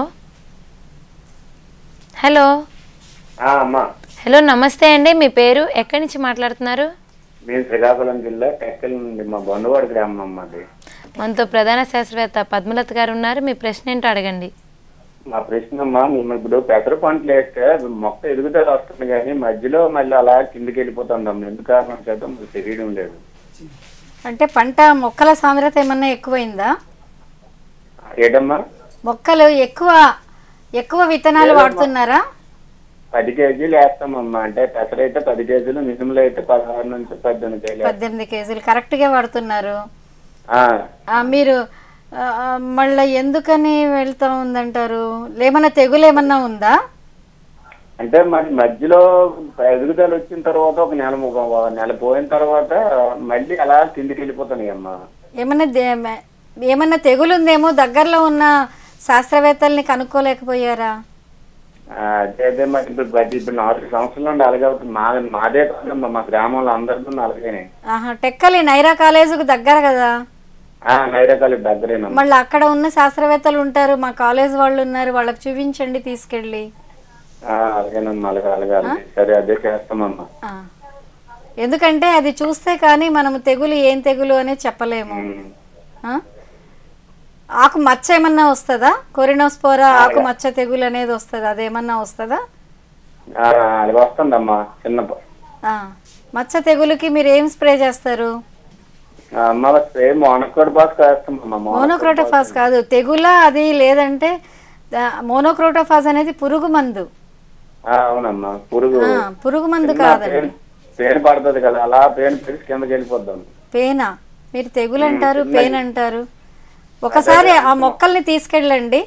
హలో ఆ, అమ్మా హలో నమస్తే అండి మీ పేరు ఎక్కడి నుంచి మాట్లాడుతున్నారు మేము శ్రీకాకుళం జిల్లా టెక్కల్ నుండి మా బంధువాడి గ్రామం అమ్మా అది మనతో ప్రధాన శాస్త్రవేత్త పద్మలత గారు ఉన్నారు మీ ప్రశ్న ఏంటో అడగండి మా ప్రశ్న అమ్మా మేము ఇప్పుడు పెసర పంటలు వేస్తే మొక్క ఎదుగుదల వస్తుంది కానీ మధ్యలో మళ్ళీ అలా కిందికి వెళ్ళిపోతుందమ్మా ఎందుకు కారణం చేత మాకు తెలియడం లేదు అంటే పంట మొక్కల సాంద్రత ఏమన్నా ఎక్కువైందా ఏటమ్మా మొక్కలు ఎక్కువ ఎక్కువ విత్తనాలు వాడుతున్నారా పది కేజీలు వేస్తామమ్మా అంటే పెసర అయితే పది కేజీలు మినుములు అయితే పదహారు నుంచి పద్దెనిమిది కేజీలు పద్దెనిమిది కేజీలు కరెక్ట్గా వాడుతున్నారు ఆ, ఆ, మీరు ఆ, ఆ, మళ్ళీ ఎందుకని వెళ్తా ఉందంటారు ఏమన్నా తెగులు ఏమన్నా ఉందా అంటే మరి మధ్యలో ఎదుగుదల వచ్చిన తర్వాత ఒక నెల ఒక నెల పోయిన తర్వాత మళ్ళీ అలా కిందికి వెళ్ళిపోతున్నాయి అమ్మా ఏమన్నా దే- ఏమన్నా తెగులు ఉందేమో దగ్గరలో ఉన్న శాస్త్రవేత్తల్ని కనుక్కోలేకపోయారా ఆ, అదే అదే మరి ఇప్పుడు ప్రతి ఇప్పుడు నాలుగు సంవత్సరాల నుండి అలాగే అవుతుంది మా మాదే కాదమ్మా మా గ్రామంలో అందరితో అలాగేనే ఆహా టెక్కలి నైరా కాలేజీకి దగ్గర కదా ఆ, నైరకాలి దగ్గరేనమ్మా మళ్ళీ అక్కడ ఉన్న శాస్త్రవేత్తలు ఉంటారు మా కాలేజ్ వాళ్ళు ఉన్నారు వాళ్ళకి చూపించండి తీసుకెళ్ళి ఆ, అలాగేనమ్మా అలాగే అలాగే అలాగే. సరే అదే చేస్తామమ్మా ఆ. ఎందుకంటే అది చూస్తే కానీ మనము తెగులు ఏం తెగులు అనేది చెప్పలేము ఉమ్. ఆ? ఆకు మచ్చ ఏమన్నా వస్తుందా కొరినోస్పోరా ఆకు మచ్చ తెగులు అనేది వస్తుందా అదేమన్నా వస్తుందా ఆ, అలాగే వస్తుందమ్మా చిన్న ప- ఆ. మచ్చ తెగులుకి మీరు ఏం స్ప్రే చేస్తారు ఆ, అమ్మ స్ప్రే మోనకోడ్ బాస్ వేస్తామమ్మా మోనోక్రోటోఫాస్ కాదు తెగుల అది లేదంటే మోనోక్రోటోఫాస్ అనేది పురుగు మందు ఆ, అవునమ్మా పురుగు ఆ, పురుగు మందు చిన్న కాదండి పేను- పేను పడుతుంది కదా అలా పేను పెరిగి కిందకి వెళ్ళిపోద్దాం పేన మీరు తెగులు అంటారు పేన్ అంటారు ఒకసారి ఆ మొక్కల్ని తీసుకెళ్ళండి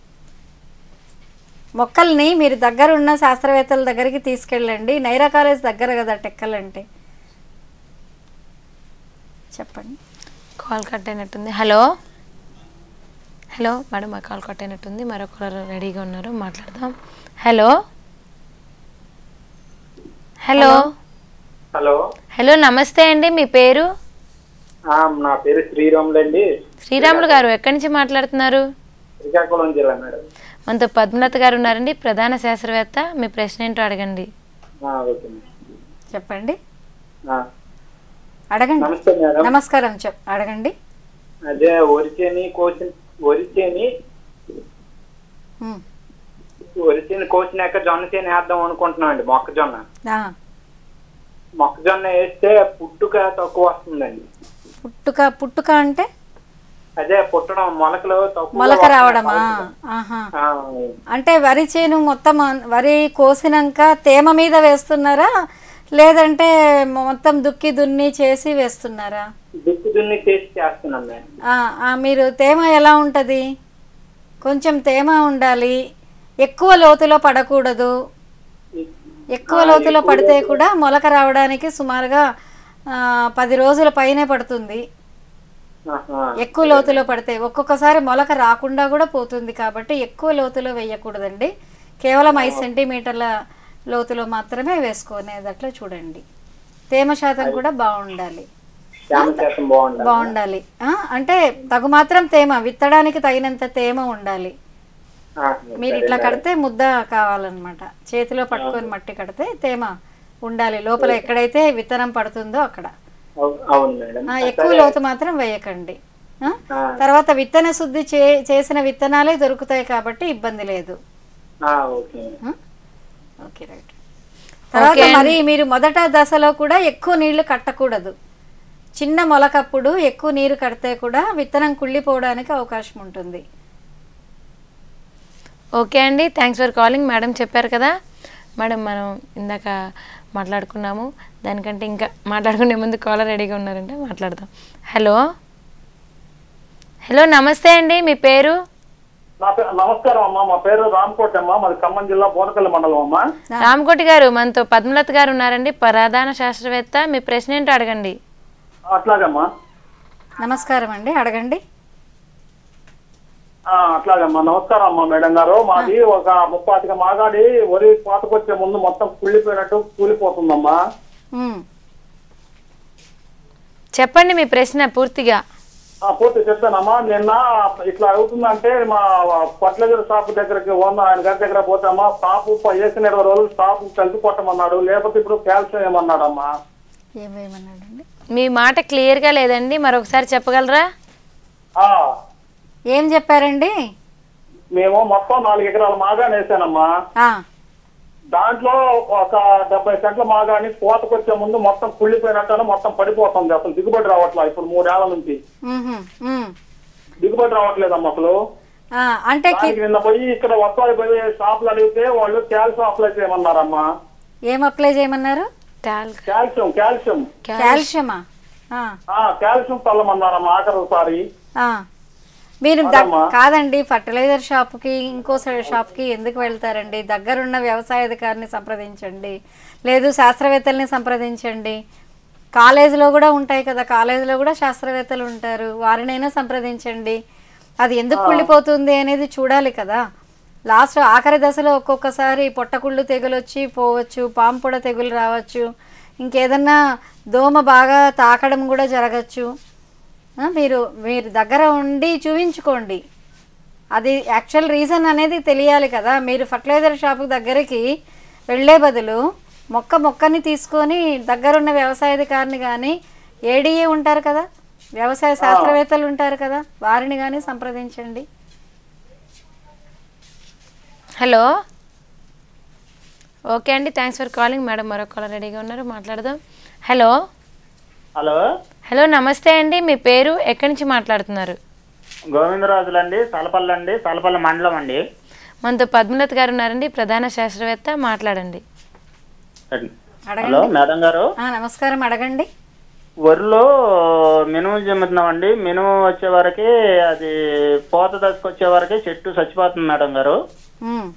మొక్కల్ని మీరు దగ్గర ఉన్న శాస్త్రవేత్తల దగ్గరికి తీసుకెళ్ళండి నైరా కాలేజ్ దగ్గర కదా టెక్కల్ అంటే చెప్పండి కాల్ కట్ అయినట్టుంది హలో హలో మేడం మా కాల్ కట్ అయినట్టుంది మరొకరు రెడీగా ఉన్నారు మాట్లాడదాం హలో హలో హలో హలో నమస్తే అండి మీ పేరు ఆ, నా పేరు శ్రీరాములు అండి శ్రీరాములు గారు ఎక్కడి నుంచి మాట్లాడుతున్నారు శ్రీకాకుళం జిల్లా మేడం మనతో పద్మలత గారు ఉన్నారండి ప్రధాన శాస్త్రవేత్త మీ ప్రశ్న ఏంటో అడగండి ఆ, ఓకే మేడం. చెప్పండి ఆ, అడగండి నమస్తే మేడం నమస్కారం చెప్ అడగండి అదే వరిచేని కోసి వరిచేని ఉమ్. వరిచేని కోసినాక జొన్న చేని వేద్దాం అనుకుంటున్నాం అండి మొక్కజొన్న ఆ, మొక్కజొన్న వేస్తే పుట్టుక తక్కువ వస్తుందండి పుట్టుక పుట్టుక అంటే అదే పుట్టడం మొలకలు తక్కువ మొలక వస్తున్నాయి. రావడమా ఆహా ఆ, అంటే వరి చేను మొత్తం అన్- వరి కోసినాక తేమ మీద వేస్తున్నారా లేదంటే మొత్తం దుక్కి దున్ని చేసి వేస్తున్నారా దుక్కు దున్ని చేసి చేస్తున్నాం మేడం ఆ, ఆ, మీరు తేమ ఎలా ఉంటుంది కొంచెం తేమ ఉండాలి ఎక్కువ లోతులో పడకూడదు ఎక్కువ లోతులో పడితే కూడా మొలక రావడానికి సుమారుగా ఆ, పది రోజుల పైనే పడుతుంది ఆహా. ఎక్కువ లోతులో పడితే ఒక్కొక్కసారి మొలక రాకుండా కూడా పోతుంది కాబట్టి ఎక్కువ లోతులో వేయకూడదండి కేవలం ఐదు సెంటీమీటర్ల లోతులో మాత్రమే వేసుకునేదట్లా చూడండి తేమ శాతం కూడా బాగుండాలి తేమ శాతం బాగుండాలి బాగుండాలి ఆ, అంటే తగు మాత్రం తేమ విత్తడానికి తగినంత తేమ ఉండాలి ఆ, మీరు ఇట్లా కడితే ముద్ద కావాలన్నమాట చేతిలో పట్టుకొని మట్టి కడితే తేమ ఉండాలి లోపల ఎక్కడైతే విత్తనం పడుతుందో అక్కడ అవు- అవును మేడం ఆ, ఎక్కువ లోతు మాత్రం వేయకండి ఆ? తర్వాత విత్తన శుద్ధి చే చేసిన విత్తనాలే దొరుకుతాయి కాబట్టి ఇబ్బంది లేదు ఆ, ఓకే ఓకే రైట్ తర్వాత ఓకే అండి. మరి మీరు మొదట దశలో కూడా ఎక్కువ నీళ్లు కట్టకూడదు చిన్న మొలకప్పుడు ఎక్కువ నీరు కడితే కూడా విత్తనం కుళ్ళిపోవడానికి అవకాశం ఉంటుంది ఓకే అండి థ్యాంక్స్ ఫర్ కాలింగ్ మేడం చెప్పారు కదా మేడం మనం ఇందాక మాట్లాడుకున్నాము దానికంటే ఇంకా మాట్లాడుకునే ముందు కాలర్ రెడీగా ఉన్నారంటే మాట్లాడదాం హలో హలో నమస్తే అండి మీ పేరు నా పేరు నమస్కారం అమ్మా మా పేరు రామ్కోట్ అమ్మా మాది ఖమ్మం జిల్లా బోనకల్లి మండలం అమ్మా రామకోటి గారు మనతో పద్మలత గారు ఉన్నారండి ప్రధాన శాస్త్రవేత్త మీ ప్రశ్న ఏంటో అడగండి అట్లాగమ్మా నమస్కారం అండి అడగండి ఆ, అట్లాగమ్మా నమస్కారం అమ్మా మేడం గారు మాది ఒక ముప్పాతిక మాగాడి వరి కోతకొచ్చే ముందు మొత్తం కుళ్ళిపోయినట్టు కూలిపోతుందమ్మా ఉమ్, చెప్పండి మీ ప్రశ్న పూర్తిగా ఆ, పూర్తి చెప్తానమ్మా నిన్న ఇట్లా అవుతుందంటే మా ఫర్టిలైజర్ షాప్ దగ్గరికి ఓనర్ ఆయన గారి దగ్గర పోతామా షాపు వేసిన ఇరవై రోజులు షాపు కలిసి కొట్టమన్నాడు లేకపోతే ఇప్పుడు క్యాల్షియం ఏమన్నాడమ్మా ఏమేమన్నాడండి మీ మాట క్లియర్గా లేదండి మరొకసారి చెప్పగలరా ఆ, ఏం చెప్పారండి మేము మొత్తం నాలుగు ఎకరాల మాగాని వేసానమ్మా ఆ, దాంట్లో ఒక డెబ్బై సెంట్ల మాగాని కోతకొచ్చే ముందు మొత్తం కుళ్ళిపోయినట్టు మొత్తం పడిపోతుంది అసలు దిగుబడి రావట్లా ఇప్పుడు మూడేళ్ల నుంచి ఉహుం, ఉమ్. దిగుబడి రావట్లేదమ్మా అసలు ఆ, అంటే కి- దానికి నిన్న పోయి ఇక్కడ వస్తాయి పోయి షాపులు అడిగితే వాళ్ళు కాల్షియం అప్లై చేయమన్నారమ్మా ఏం అప్లై చేయమన్నారు టాల్ కాల్షియం కాల్షియం కాల్షియమా ఆ, ఆ కాల్షియం చల్లమన్నారమ్మా ఆఖరి సారి ఆ. మీరు దగ్- అదమ్మా. కాదండి ఫర్టిలైజర్ షాప్కి ఇంకో సైడ్ షాప్కి ఎందుకు వెళ్తారండి దగ్గరున్న వ్యవసాయ అధికారిని సంప్రదించండి లేదు శాస్త్రవేత్తల్ని సంప్రదించండి కాలేజీలో కూడా ఉంటాయి కదా కాలేజీలో కూడా శాస్త్రవేత్తలు ఉంటారు వారినైనా సంప్రదించండి అది ఎందుకు కుళ్ళిపోతుంది అనేది చూడాలి కదా లాస్ట్ ఆఖరి దశలో ఒక్కొక్కసారి పొట్టకుళ్ళు తెగులు వచ్చి పోవచ్చు పాంపుడ తెగులు రావచ్చు ఇంకేదన్నా దోమ బాగా తాకడం కూడా జరగచ్చు ఆ, మీరు మీరు దగ్గర ఉండి చూపించుకోండి అది యాక్చువల్ రీజన్ అనేది తెలియాలి కదా మీరు ఫర్టిలైజర్ షాపు దగ్గరికి వెళ్ళే బదులు మొక్క మొక్కని తీసుకొని దగ్గరున్న వ్యవసాయాధికారిని కానీ ఏడీఏ ఉంటారు కదా వ్యవసాయ శాస్త్రవేత్తలు ఉంటారు కదా వారిని కానీ సంప్రదించండి హలో ఓకే అండి థ్యాంక్స్ ఫర్ కాలింగ్ మేడం మరో కాలర్ రెడీగా ఉన్నారు మాట్లాడదాం హలో హలో హలో నమస్తే అండి మీ పేరు ఎక్కడి నుంచి మాట్లాడుతున్నారు గోవిందరాజులండి సలపల్లి అండి సలపల్లి మండలం అండి మనతో పద్మలత గారు ఉన్నారండి ప్రధాన శాస్త్రవేత్త మాట్లాడండి హలో అడగండి మేడం గారు ఆ, నమస్కారం అడగండి వరిలో మినుము జమ్ముతున్నామండి మినుము వచ్చే వరకి అది పోత దశకు వచ్చే వరకి చెట్టు చచ్చిపోతుంది మేడం గారు ఉమ్,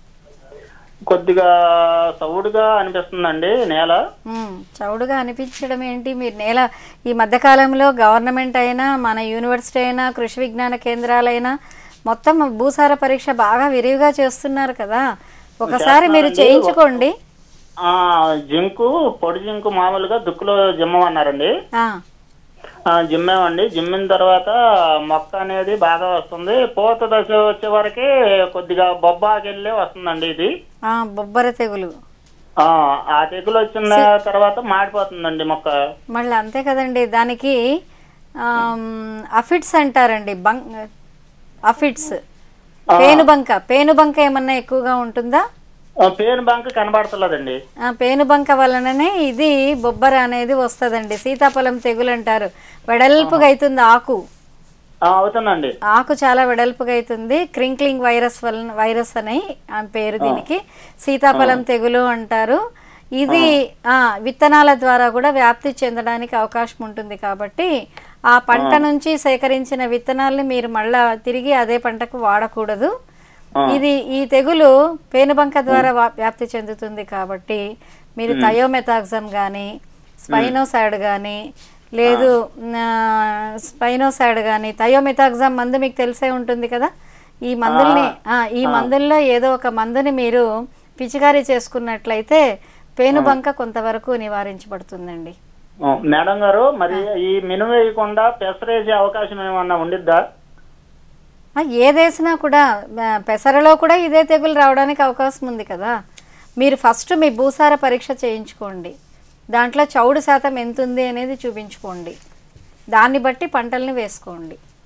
కొద్దిగా సౌడుగా అనిపిస్తుందండి నేల ఉమ్, చౌడుగా అనిపించడం ఏంటి మీరు నేల ఈ మధ్యకాలంలో గవర్నమెంట్ అయినా మన యూనివర్సిటీ అయినా కృషి విజ్ఞాన కేంద్రాలైనా మొత్తం భూసార పరీక్ష బాగా విరివిగా చేస్తున్నారు కదా ఒకసారి మీరు చేయించుకోండి ఆ జింకు పొడి జింకు మామూలుగా దుక్కులో జిమ్మమన్నారండి ఆ, ఆ, జిమ్మామండి జిమ్మిన తర్వాత మొక్క అనేది బాగా వస్తుంది పూత దశ వచ్చే వరకే కొద్దిగా బొబ్బాకెళ్ళే వస్తుందండి ఇది ఆ, బొబ్బర తెగులు ఆ ఆ తెగులు వచ్చిన తర్వాత మాడిపోతుందండి మొక్క మళ్ళీ అంతే కదండి దానికి ఆమ్, అఫిడ్స్ అంటారండి బంక్ అఫిడ్స్ పేనుబంక పేనుబంక ఏమన్నా ఎక్కువగా ఉంటుందా ఆ, పేను బంక కనబడతలేదండి ఆ పేనుబంక వలననే ఇది బొబ్బర అనేది వస్తుందండి సీతాఫలం తెగులు అంటారు వెడల్పుగా అవుతుంది ఆకు ఆ, అవుతుందండి ఆకు చాలా వెడల్పుగా అవుతుంది క్రింక్లింగ్ వైరస్ వలన వైరస్ అని ఆ పేరు దీనికి సీతాఫలం తెగులు అంటారు ఇది ఆ, విత్తనాల ద్వారా కూడా వ్యాప్తి చెందడానికి అవకాశం ఉంటుంది కాబట్టి ఆ పంట నుంచి సేకరించిన విత్తనాల్ని మీరు మళ్ళా తిరిగి అదే పంటకు వాడకూడదు ఇది ఈ తెగులు పేనుబంక ద్వారా వా- వ్యాప్తి చెందుతుంది కాబట్టి మీరు థయోమెథాక్సమ్ కానీ స్పైనోసైడ్ కానీ లేదు ఆ, స్పైనోసైడ్ కానీ థయోమెథాక్సమ్ మందు మీకు తెలిసే ఉంటుంది కదా ఈ మందుల్ని ఆ, ఈ మందుల్లో ఏదో ఒక మందుని మీరు పిచికారీ చేసుకున్నట్లయితే పేనుబంక కొంతవరకు నివారించబడుతుందండి ఆ, మేడం గారు మరి ఈ మినుము వేయకుండా పెసరేసే అవకాశం ఏమన్నా ఉండిద్దా ఆ, ఏదేసినా కూడా ఆ, పెసరలో కూడా ఇదే తెగులు రావడానికి అవకాశం ఉంది కదా మీరు ఫస్ట్ మీ భూసార పరీక్ష చేయించుకోండి దాంట్లో చౌడు శాతం ఎంత ఉంది అనేది చూపించుకోండి దాన్ని బట్టి పంటల్ని వేసుకోండి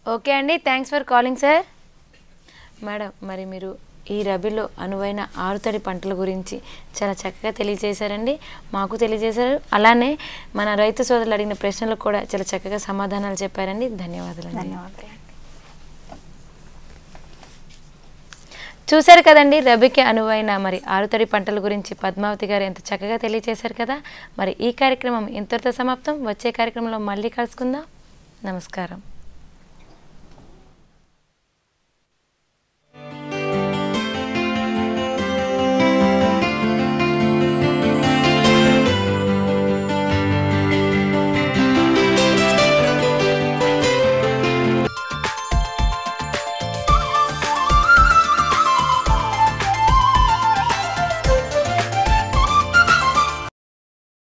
ఓకే అండి thanks for calling sir madam మరి మీరు ఈ రబీలో అనువైన ఆరుతడి పంటల గురించి చాలా చక్కగా తెలియజేశారండి మాకు తెలియజేశారు అలానే మన రైతు సోదరులు అడిగిన ప్రశ్నలకు కూడా చాలా చక్కగా సమాధానాలు చెప్పారండి ధన్యవాదాలు ధన్యవాదాలు చూశారు కదండి రబీకి అనువైన మరి ఆరుతడి పంటల గురించి పద్మావతి గారు ఎంత చక్కగా తెలియజేశారు కదా మరి ఈ కార్యక్రమం ఇంతటితో సమాప్తం వచ్చే కార్యక్రమంలో మళ్ళీ కలుసుకుందాం నమస్కారం